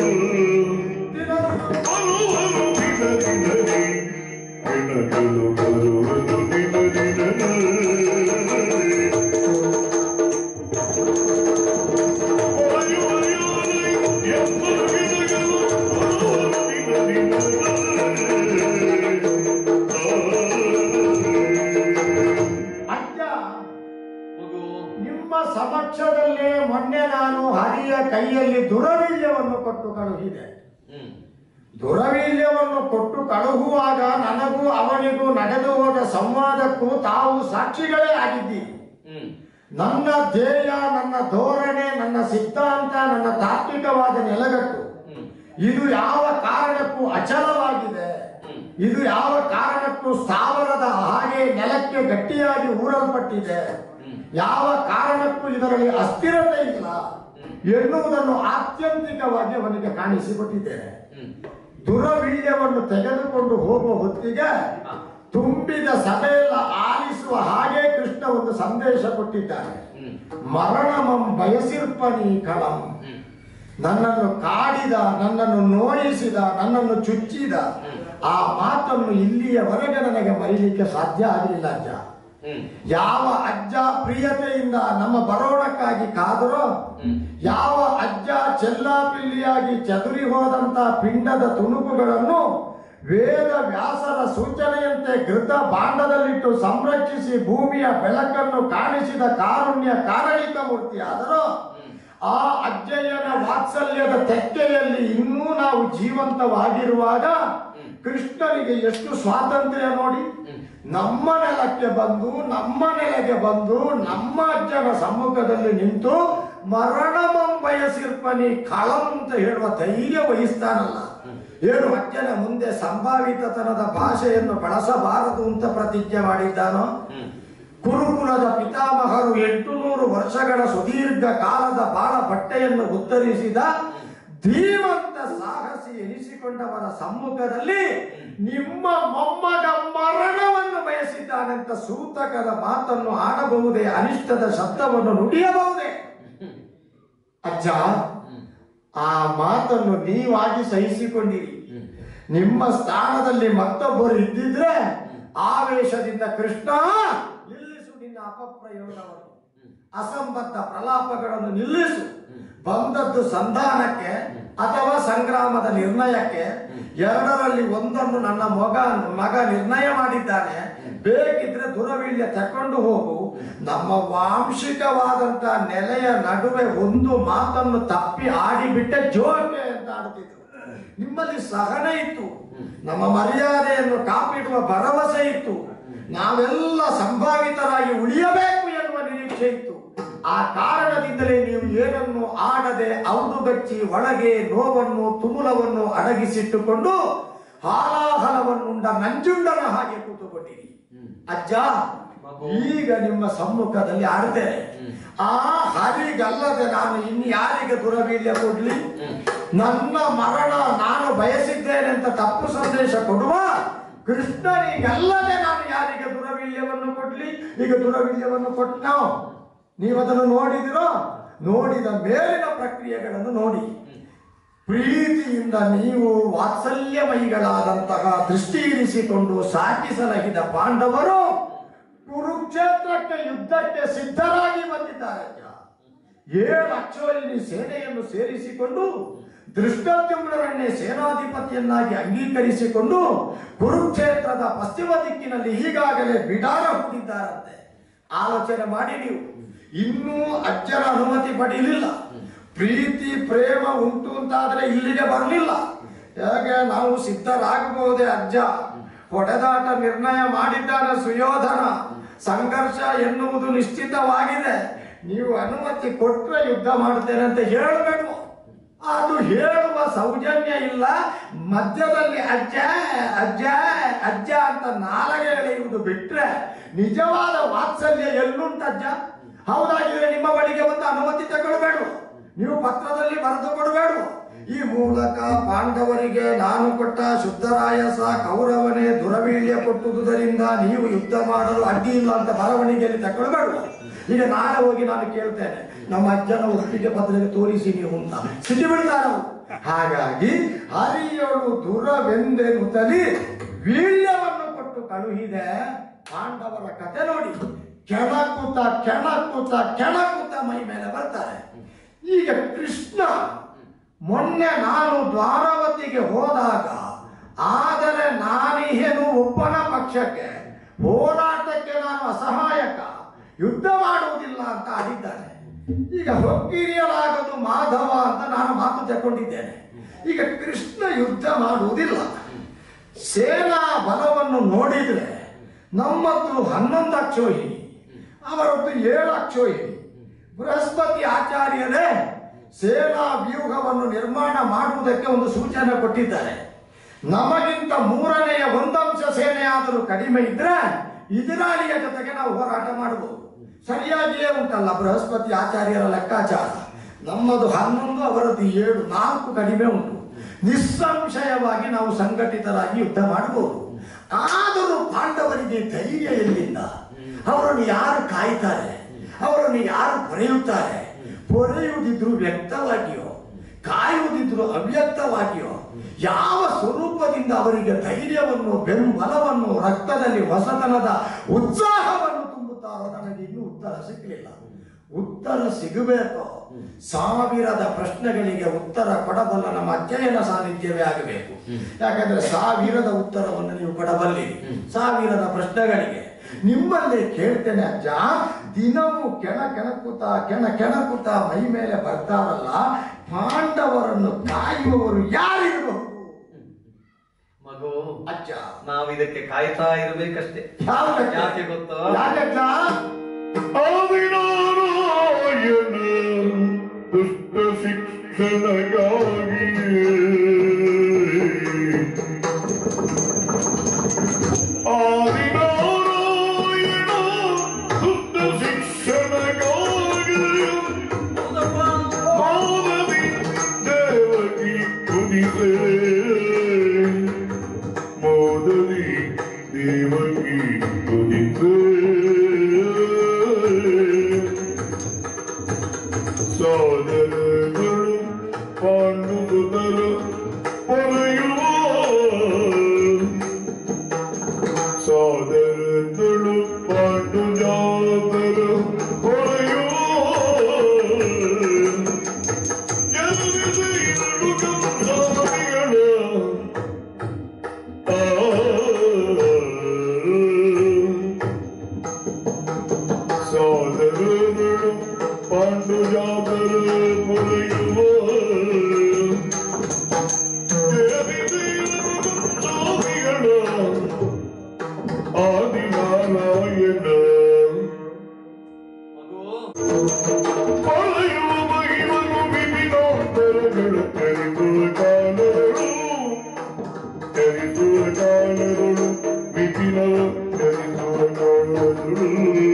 அலோ அலோ தினதினரி கெனகலோ ಬರುವುದು ದಿನದಿನನೇ பொறையுவரியாரை எம்மனுகெனகலೋ ಅಲೋ ದಿನದಿನನೇ ಅಜ್ಜ ಮಗು ನಿಮ್ಮ ಸಮಕ್ಷದಲ್ಲೇ ಮೊನ್ನೆ ನಾನು ಹರಿಯ ಕೈಯಲ್ಲಿ ದುರವೀಲ್ಯವನ್ನು ಕೊಟ್ಟು ಕಳುಹಿದೆ ಹ್ಮ್ ದುರವೀಲ್ಯವನ್ನು ಕೊಟ್ಟು ಕಳುಹುವಾಗ ನನಗೂ ಅವನಿಗೂ ನಡೆದು ಹೋದ ಸಂವಾದಕ್ಕೂ ತಾವು ಸಾಕ್ಷಿಗಳೇ ಆಗಿದ್ದೀರಿ ಹ್ಮ್ ನನ್ನ ಧ್ಯೇಯ ನನ್ನ ಧೋರಣೆ ನನ್ನ ಸಿದ್ಧಾಂತ ನನ್ನ ತಾತ್ವಿಕವಾದ ನೆಲಗಟ್ಟು ಹ್ಮ್ ಇದು ಯಾವ ಕಾರಣಕ್ಕೂ ಅಚಲವಾಗಿದೆ ಇದು ಯಾವ ಕಾರಣಕ್ಕೂ ಸ್ಥಾವರದ ಹಾಗೆ ನೆಲಕ್ಕೆ ಗಟ್ಟಿಯಾಗಿ ಊರಲ್ಪಟ್ಟಿದೆ ಯಾವ ಕಾರಣಕ್ಕೂ ಇದರಲ್ಲಿ ಅಸ್ಥಿರತೆ ಇಲ್ಲ ಎನ್ನುವುದನ್ನು ಆತ್ಯಂತಿಕವಾಗಿ ಅವನಿಗೆ ಕಾಣಿಸಿಕೊಟ್ಟಿದ್ದೇನೆ ದುರವೀಳ್ಯವನ್ನು ತೆಗೆದುಕೊಂಡು ಹೋಗುವ ಹೊತ್ತಿಗೆ ತುಂಬಿದ ಸಭೆಯೆಲ್ಲ ಆಲಿಸುವ ಹಾಗೆ ಕೃಷ್ಣ ಒಂದು ಸಂದೇಶ ಕೊಟ್ಟಿದ್ದಾನೆ ಮರಣಮಂ ಬಯಸಿರ್ಪನಿ ಕಳಂ ನನ್ನನ್ನು ಕಾಡಿದ ನನ್ನನ್ನು ನೋಯಿಸಿದ ನನ್ನನ್ನು ಚುಚ್ಚಿದ ಆ ಮಾತನ್ನು ಇಲ್ಲಿಯವರೆಗೆ ನನಗೆ ಮರೀಲಿಕ್ಕೆ ಸಾಧ್ಯ ಆಗಲಿಲ್ಲ ಅಜ್ಜ ಯಾವ ಅಜ್ಜ ಪ್ರಿಯತೆಯಿಂದ ನಮ್ಮ ಬರೋಣಕ್ಕಾಗಿ ಕಾದರೋ ಯಾವ ಅಜ್ಜ ಚೆಲ್ಲಾಪಿಲ್ಲಿಯಾಗಿ ಚದುರಿ ಹೋದಂತ ಪಿಂಡದ ತುಣುಕುಗಳನ್ನು ವೇದ ವ್ಯಾಸರ ಸೂಚನೆಯಂತೆ ಘೃತ ಬಾಂಡದಲ್ಲಿಟ್ಟು ಸಂರಕ್ಷಿಸಿ ಭೂಮಿಯ ಬೆಳಕನ್ನು ಕಾಣಿಸಿದ ಕಾರುಣ್ಯ ಕಾರಣಿಕ ಮೂರ್ತಿ ಆದರೂ ಆ ಅಜ್ಜಯ್ಯನ ವಾತ್ಸಲ್ಯದ ತೆಕ್ಕೆಯಲ್ಲಿ ಇನ್ನೂ ನಾವು ಜೀವಂತವಾಗಿರುವಾಗ ಕೃಷ್ಣನಿಗೆ ಎಷ್ಟು ಸ್ವಾತಂತ್ರ್ಯ ನೋಡಿ ನಮ್ಮ ನೆಲಕ್ಕೆ ಬಂದು ನಮ್ಮ ನೆಲೆಗೆ ಬಂದು ನಮ್ಮ ಅಜ್ಜನ ಸಮ್ಮುಖದಲ್ಲಿ ನಿಂತು ಮರಣಮಂ ಬಯಸಿರ್ಪನಿ ಕಳಂ ಅಂತ ಹೇಳುವ ಧೈರ್ಯ ವಹಿಸ್ತಾನಲ್ಲ ಏನು ಅಜ್ಜನ ಮುಂದೆ ಸಂಭಾವಿತತನದ ಭಾಷೆಯನ್ನು ಬಳಸಬಾರದು ಅಂತ ಪ್ರತಿಜ್ಞೆ ಮಾಡಿದ್ದಾನೋ ಕುರುಕುಲದ ಪಿತಾಮಹರು ಎಂಟು ನೂರು ವರ್ಷಗಳ ಸುದೀರ್ಘ ಕಾಲದ ಬಾಳ ಬಟ್ಟೆಯನ್ನು ಉತ್ತರಿಸಿದ ಧೀಮಂತ ಸಾಹಸಿ ಎನಿಸಿಕೊಂಡವರ ಸಮ್ಮುಖದಲ್ಲಿ ನಿಮ್ಮ ಮೊಮ್ಮಗ ಮರಣವನ್ನು ಬಯಸಿದ್ದಾನೆಂತ ಸೂತಕದ ಮಾತನ್ನು ಆಡಬಹುದೇ ಅನಿಷ್ಟದ ಶಬ್ದವನ್ನು ನುಡಿಯಬಹುದೇ ಅಜ್ಜ ಆ ಮಾತನ್ನು ನೀವಾಗಿ ಸಹಿಸಿಕೊಂಡಿರಿ ನಿಮ್ಮ ಸ್ಥಾನದಲ್ಲಿ ಮತ್ತೊಬ್ಬರು ಇದ್ದಿದ್ರೆ ಆವೇಶದಿಂದ ಕೃಷ್ಣ ನಿಲ್ಲಿಸು ನಿನ್ನ ಅಪಪ್ರಯೋಗವನ್ನು ಅಸಂಬದ್ಧ ಪ್ರಲಾಪಗಳನ್ನು ನಿಲ್ಲಿಸು ಬಂದದ್ದು ಸಂಧಾನಕ್ಕೆ ಅಥವಾ ಸಂಗ್ರಾಮದ ನಿರ್ಣಯಕ್ಕೆ ಎರಡರಲ್ಲಿ ಒಂದನ್ನು ನನ್ನ ಮಗ ಮಗ ನಿರ್ಣಯ ಮಾಡಿದ್ದಾನೆ ಬೇಕಿದ್ರೆ ದುರವೀಳ್ಯ ತಕೊಂಡು ಹೋಗು ನಮ್ಮ ವಾಂಶಿಕವಾದಂತ ನೆಲೆಯ ನಡುವೆ ಒಂದು ಮಾತನ್ನು ತಪ್ಪಿ ಆಡಿಬಿಟ್ಟೆ ಜೋಕೆ ಅಂತ ಆಡ್ತಿದ್ರು ನಿಮ್ಮಲ್ಲಿ ಸಹನೆ ಇತ್ತು ನಮ್ಮ ಮರ್ಯಾದೆಯನ್ನು ಕಾಪಿಡುವ ಭರವಸೆ ಇತ್ತು ನಾವೆಲ್ಲ ಸಂಭಾವಿತರಾಗಿ ಉಳಿಯಬೇಕು ಎನ್ನುವ ನಿರೀಕ್ಷೆ ಇತ್ತು ಆ ಕಾರಣದಿಂದಲೇ ನೀವು ಏನನ್ನು ಆಡದೆ ಔದುಗಚ್ಚಿ ಒಳಗೆ ನೋವನ್ನು ತುಮುಲವನ್ನು ಅಡಗಿಸಿಟ್ಟುಕೊಂಡು ಹಾಲಾಹಲವನ್ನುಂಡ ನಂಜುಂಡನ ಹಾಗೆ ಕೂತುಕೊಂಡಿರಿ ಅಜ್ಜ ಈಗ ನಿಮ್ಮ ಸಮ್ಮುಖದಲ್ಲಿ ಆಡ್ತೇನೆ ಆ ಹರಿಗಲ್ಲದೆ ನಾನು ಇನ್ನು ಯಾರಿಗೆ ದುರವೀಳ್ಯ ಕೊಡ್ಲಿ ನನ್ನ ಮರಣ ನಾನು ಬಯಸಿದ್ದೇನೆ ಅಂತ ತಪ್ಪು ಸಂದೇಶ ಕೊಡುವ ಕೃಷ್ಣನಿಗಲ್ಲದೆ ನಾನು ಯಾರಿಗೆ ದುರವೀಳ್ಯವನ್ನು ಕೊಡ್ಲಿ ಈಗ ದುರವೀಳ್ಯವನ್ನು ಕೊಟ್ಟು ನೀವು ಅದನ್ನು ನೋಡಿದಿರೋ ನೋಡಿದ ಮೇಲಿನ ಪ್ರಕ್ರಿಯೆಗಳನ್ನು ನೋಡಿ ಪ್ರೀತಿಯಿಂದ ನೀವು ವಾತ್ಸಲ್ಯಮಯಿಗಳಾದಂತಹ ದೃಷ್ಟಿ ಇರಿಸಿಕೊಂಡು ಸಾಕಿಸಲಹಿದ ಪಾಂಡವರು ಕುರುಕ್ಷೇತ್ರಕ್ಕೆ ಯುದ್ಧಕ್ಕೆ ಸಿದ್ಧರಾಗಿ ಬಂದಿದ್ದಾರೆ ಏಳು ಅಕ್ಷೋಹಿಣಿ ಸೇನೆಯನ್ನು ಸೇರಿಸಿಕೊಂಡು ದೃಷ್ಟದ್ಯುಮ್ನರನ್ನೇ ಸೇನಾಧಿಪತಿಯನ್ನಾಗಿ ಅಂಗೀಕರಿಸಿಕೊಂಡು ಕುರುಕ್ಷೇತ್ರದ ಪಶ್ಚಿಮ ದಿಕ್ಕಿನಲ್ಲಿ ಈಗಾಗಲೇ ಬಿಡಾರ ಹೂಡಿದ್ದಾರಂತೆ ಆಲೋಚನೆ ಮಾಡಿ ನೀವು ಇನ್ನೂ ಅಜ್ಜನ ಅನುಮತಿ ಪಡೆಯಲಿಲ್ಲ ಪ್ರೀತಿ ಪ್ರೇಮ ಉಂಟು ಅಂತಾದ್ರೆ ಇಲ್ಲಿಗೆ ಬರಲಿಲ್ಲ ಹೇಗೆ ನಾವು ಸಿದ್ಧರಾಗಬಹುದೇ ಅಜ್ಜ ಹೊಡೆದಾಟ ನಿರ್ಣಯ ಮಾಡಿದ್ದಾನೆ ಸುಯೋಧನ ಸಂಘರ್ಷ ಎನ್ನುವುದು ನಿಶ್ಚಿತವಾಗಿದೆ ನೀವು ಅನುಮತಿ ಕೊಟ್ರೆ ಯುದ್ಧ ಮಾಡ್ತೇನೆ ಅಂತ ಹೇಳಬೇಕು ಅದು ಹೇಳುವ ಸೌಜನ್ಯ ಇಲ್ಲ ಮಧ್ಯದಲ್ಲಿ ಅಜ್ಜ ಅಜ್ಜ ಅಜ್ಜ ಅಂತ ನಾಲಗೆ ಎಳೆಯುವುದು ಬಿಟ್ರೆ ನಿಜವಾದ ವಾತ್ಸಲ್ಯ ಎಲ್ಲುಂಟಜ್ಜ ಹೌದಾಗಿದ್ರೆ ನಿಮ್ಮ ಬಳಿಗೆ ಒಂದು ಅನುಮತಿ ತಗೊಳ್ಬೇಡ ನೀವು ಪತ್ರದಲ್ಲಿ ಬರೆದು ಕೊಡಬೇಡ ಈ ಮೂಲಕ ಪಾಂಡವರಿಗೆ ನಾನು ಕೊಟ್ಟ ಶುದ್ಧರಾಯಸ ಕೌರವನೇ ದುರವೀಳ್ಯ ಕೊಟ್ಟುದರಿಂದ ನೀವು ಯುದ್ಧ ಮಾಡಲು ಅಡ್ಡಿ ಇಲ್ಲ ಅಂತ ಬರವಣಿಗೆಯಲ್ಲಿ ತಗೊಳ್ಬೇಡ ಈಗ ನಾಳೆ ಹೋಗಿ ನಾನು ಕೇಳ್ತೇನೆ ನಮ್ಮ ಅಜ್ಜನ ಒಪ್ಪಿಗೆ ಪತ್ರಿಕೆ ತೋರಿಸಿ ನೀವು ಅಂತ ಸಿಟಿ ಬಿಡ್ತಾರ ಹಾಗಾಗಿ ಹರಿಯಳು ದುರವೆಂದೆನುತ್ತಲಿ ವೀಳ್ಯವನ್ನು ಕೊಟ್ಟು ಕಳುಹಿದೆ ಪಾಂಡವರ ಕತೆ ನೋಡಿ ಕೆಣಕುತ ಕೆಣಕುತ ಕೆಣಕುತ ಮೈ ಮೇಲೆ ಬರ್ತಾರೆ ಈಗ ಕೃಷ್ಣ ಮೊನ್ನೆ ನಾನು ದ್ವಾರವತಿಗೆ ಹೋದಾಗ ಆದರೆ ನಾನೇನು ಒಬ್ಬನ ಪಕ್ಷಕ್ಕೆ ಹೋರಾಟಕ್ಕೆ ನಾನು ಅಸಹಾಯಕ ಯುದ್ಧ ಮಾಡುವುದಿಲ್ಲ ಅಂತ ಆಡಿದ್ದಾನೆ ಈಗ ಹೊಕ್ಕಿರಿಯಲಾಗದು ಮಾಧವ ಅಂತ ನಾನು ಮಾತು ತಗೊಂಡಿದ್ದೇನೆ ಈಗ ಕೃಷ್ಣ ಯುದ್ಧ ಮಾಡುವುದಿಲ್ಲ ಸೇನಾ ಬಲವನ್ನು ನೋಡಿದ್ರೆ ನಮ್ಮದ್ದು ಹನ್ನೊಂದು ಅಕ್ಷೋಹಿಣಿ ಅವರದ್ದು ಏಳು ಅಕ್ಷೋಹಿಣಿ ಬೃಹಸ್ಪತಿ ಆಚಾರ್ಯರೇ ಸೇನಾ ವ್ಯೂಹವನ್ನು ನಿರ್ಮಾಣ ಮಾಡುವುದಕ್ಕೆ ಒಂದು ಸೂಚನೆ ಕೊಟ್ಟಿದ್ದಾರೆ ನಮಗಿಂತ ಮೂರನೆಯ ಒಂದಂಶ ಸೇನೆ ಆದರೂ ಕಡಿಮೆ ಇದ್ರೆ ಇಸ್ರಾಲಿಯ ಜೊತೆಗೆ ನಾವು ಹೋರಾಟ ಮಾಡಬಹುದು ಸರಿಯಾಗಿಯೇ ಉಂಟಲ್ಲ ಬೃಹಸ್ಪತಿ ಆಚಾರ್ಯರ ಲೆಕ್ಕಾಚಾರ ನಮ್ಮದು ಹನ್ನೊಂದು ಅವರದ್ದು ಏಳು ನಾಲ್ಕು ಕಡಿಮೆ ಉಂಟು ನಿಸ್ಸಂಶಯವಾಗಿ ನಾವು ಸಂಘಟಿತರಾಗಿ ಯುದ್ಧ ಮಾಡಬಹುದು ಆದರೂ ಪಾಂಡವರಿಗೆ ಧೈರ್ಯ ಎಲ್ಲಿಂದ ಅವರನ್ನು ಯಾರು ಕಾಯ್ತಾರೆ ಅವರನ್ನು ಯಾರು ಪೊರೆಯುತ್ತಾರೆ ಪೊರೆಯುವುದಿದ್ರು ವ್ಯಕ್ತವಾಗಿಯೋ ಕಾಯುವುದಿದ್ರು ಅವ್ಯಕ್ತವಾಗಿಯೋ ಯಾವ ಸ್ವರೂಪದಿಂದ ಅವರಿಗೆ ಧೈರ್ಯವನ್ನು ಬೆಂಬಲವನ್ನು ರಕ್ತದಲ್ಲಿ ಹೊಸತನದ ಉತ್ಸಾಹವನ್ನು ತುಂಬುತ್ತಾರೋ ನನಗೆ ಇನ್ನೂ ಉತ್ತರ ಸಿಗಲಿಲ್ಲ ಉತ್ತರ ಸಿಗಬೇಕು ಸಾವಿರದ ಪ್ರಶ್ನೆಗಳಿಗೆ ಉತ್ತರ ಕೊಡಬಲ್ಲ ನಮ್ಮ ಅಧ್ಯಯನ ಸಾನ್ನಿಧ್ಯವೇ ಆಗಬೇಕು ಯಾಕಂದ್ರೆ ಸಾವಿರದ ಉತ್ತರವನ್ನು ನೀವು ಕೊಡಬಲ್ಲಿರಿ ಸಾವಿರದ ಪ್ರಶ್ನೆಗಳಿಗೆ ನಿಮ್ಮಲ್ಲಿ ಕೇಳ್ತೇನೆ ಅಜ್ಜ ದಿನವೂ ಕೆಣ ಕೆಣಕುತ್ತಾ ಕೆಣ ಕೆಣಕುತ್ತಾ ಮೈ ಮೇಲೆ ಬರ್ತಾರಲ್ಲ ಪಾಂಡವರನ್ನು ಕಾಯುವವರು ಯಾರಿರಬಹುದು ಮಗು ಅಜ್ಜ ನಾವಿದಕ್ಕೆ ಕಾಯ್ತಾ ಇರ್ಬೇಕಷ್ಟೇ ಯಾವ್ದಕ್ಕೆ? ಯಾಕೆ ಗೊತ್ತಾ ಯಾಕಜ್ಜ ಆದಿನಾರಾಯಣ ದುಷ್ಟ ಶಿಕ್ಷಣಗಾಗಿ ಆದಿನಾರಾಯಣ ದುಷ್ಟ ಶಿಕ್ಷಣಗಾಗಿ ಮಾನವಿ ದೇವಕಿ ಕುದಿಸೆ ಮೋದರಿ ದೇವಕಿ ಕುದಿಸೆ ಸೋದರಗಳು ಪಾಂಡುಸುತರು ಪೊರೆಯುವ ಸೋದರಗಳು ಪಾಂಡು ಜಾತರು ಪೊರೆಯುವ ಜನರಿಗೆ ಎರಡು ಕಂಸಾರಿಗಳು ಆ ಸೋದರಗಳು ಪಾಂಡು ಜಾತರು ಪೊರೆಯುವ ಸ್ವಾಮಿಗಳು ಆದಿನಾರಾಯಣ ಮಗು ಪೊಳೆಯುವ ಮಹಿಮನು ವಿವಿಧೋತ್ತರಗಳು ತೆರೆದುವ ಕಾಲಗಳು ತೆರೆದುವ ಕಾಲಗಳು ವಿಪಿನ ತೆರೆದುವ ಕಾಲಗಳು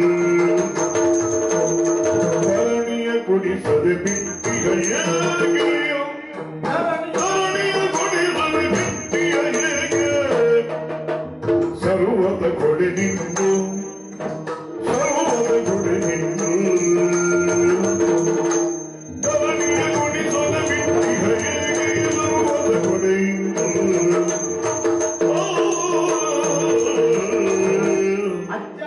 ಧರಣಿಯ ಕುಡಿಸದೆ ಬಿಟ್ಟಿಯ ಏಗಿಯೋ ಧರಣಿಯ ಕುಡಿಸದೆ ಬಿಟ್ಟಿಯ ಏಗೆ ಸರ್ವದ ಕೊಡೆ ನಿಂದು ಸರ್ವದ ಕೊಡೆ ನಿಂದು ಧರಣಿಯ ಕುಡಿಸದ ಬಿಟ್ಟಿಯ ಏಗೆ ಸರ್ವದ ಕೊಡೆಯಿಂದ ಅಜ್ಜ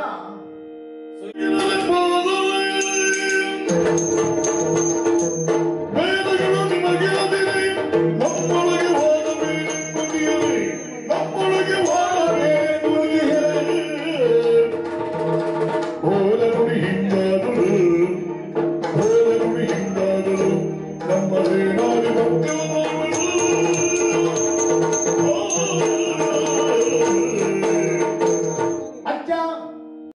ವೇದಗಳು ನಿಮಗೆ ಅದಿರೆ ನಮ್ಮೊಳಗೆ ಹೋದ ಮೇಲೆ ಕುದಿಯಲಿ ನಮ್ಮೊಳಗೆ ಹೋದ ಮೇಲೆ ಕುದಿಯಲಿ ಹೋದ ನುಡಿ ಹಿಂದಾದರು ಹೋದ ನುಡಿ ಹಿಂದಾದರು ನಮ್ಮ ಸೇನಾದಿ ಭಕ್ತಿಯ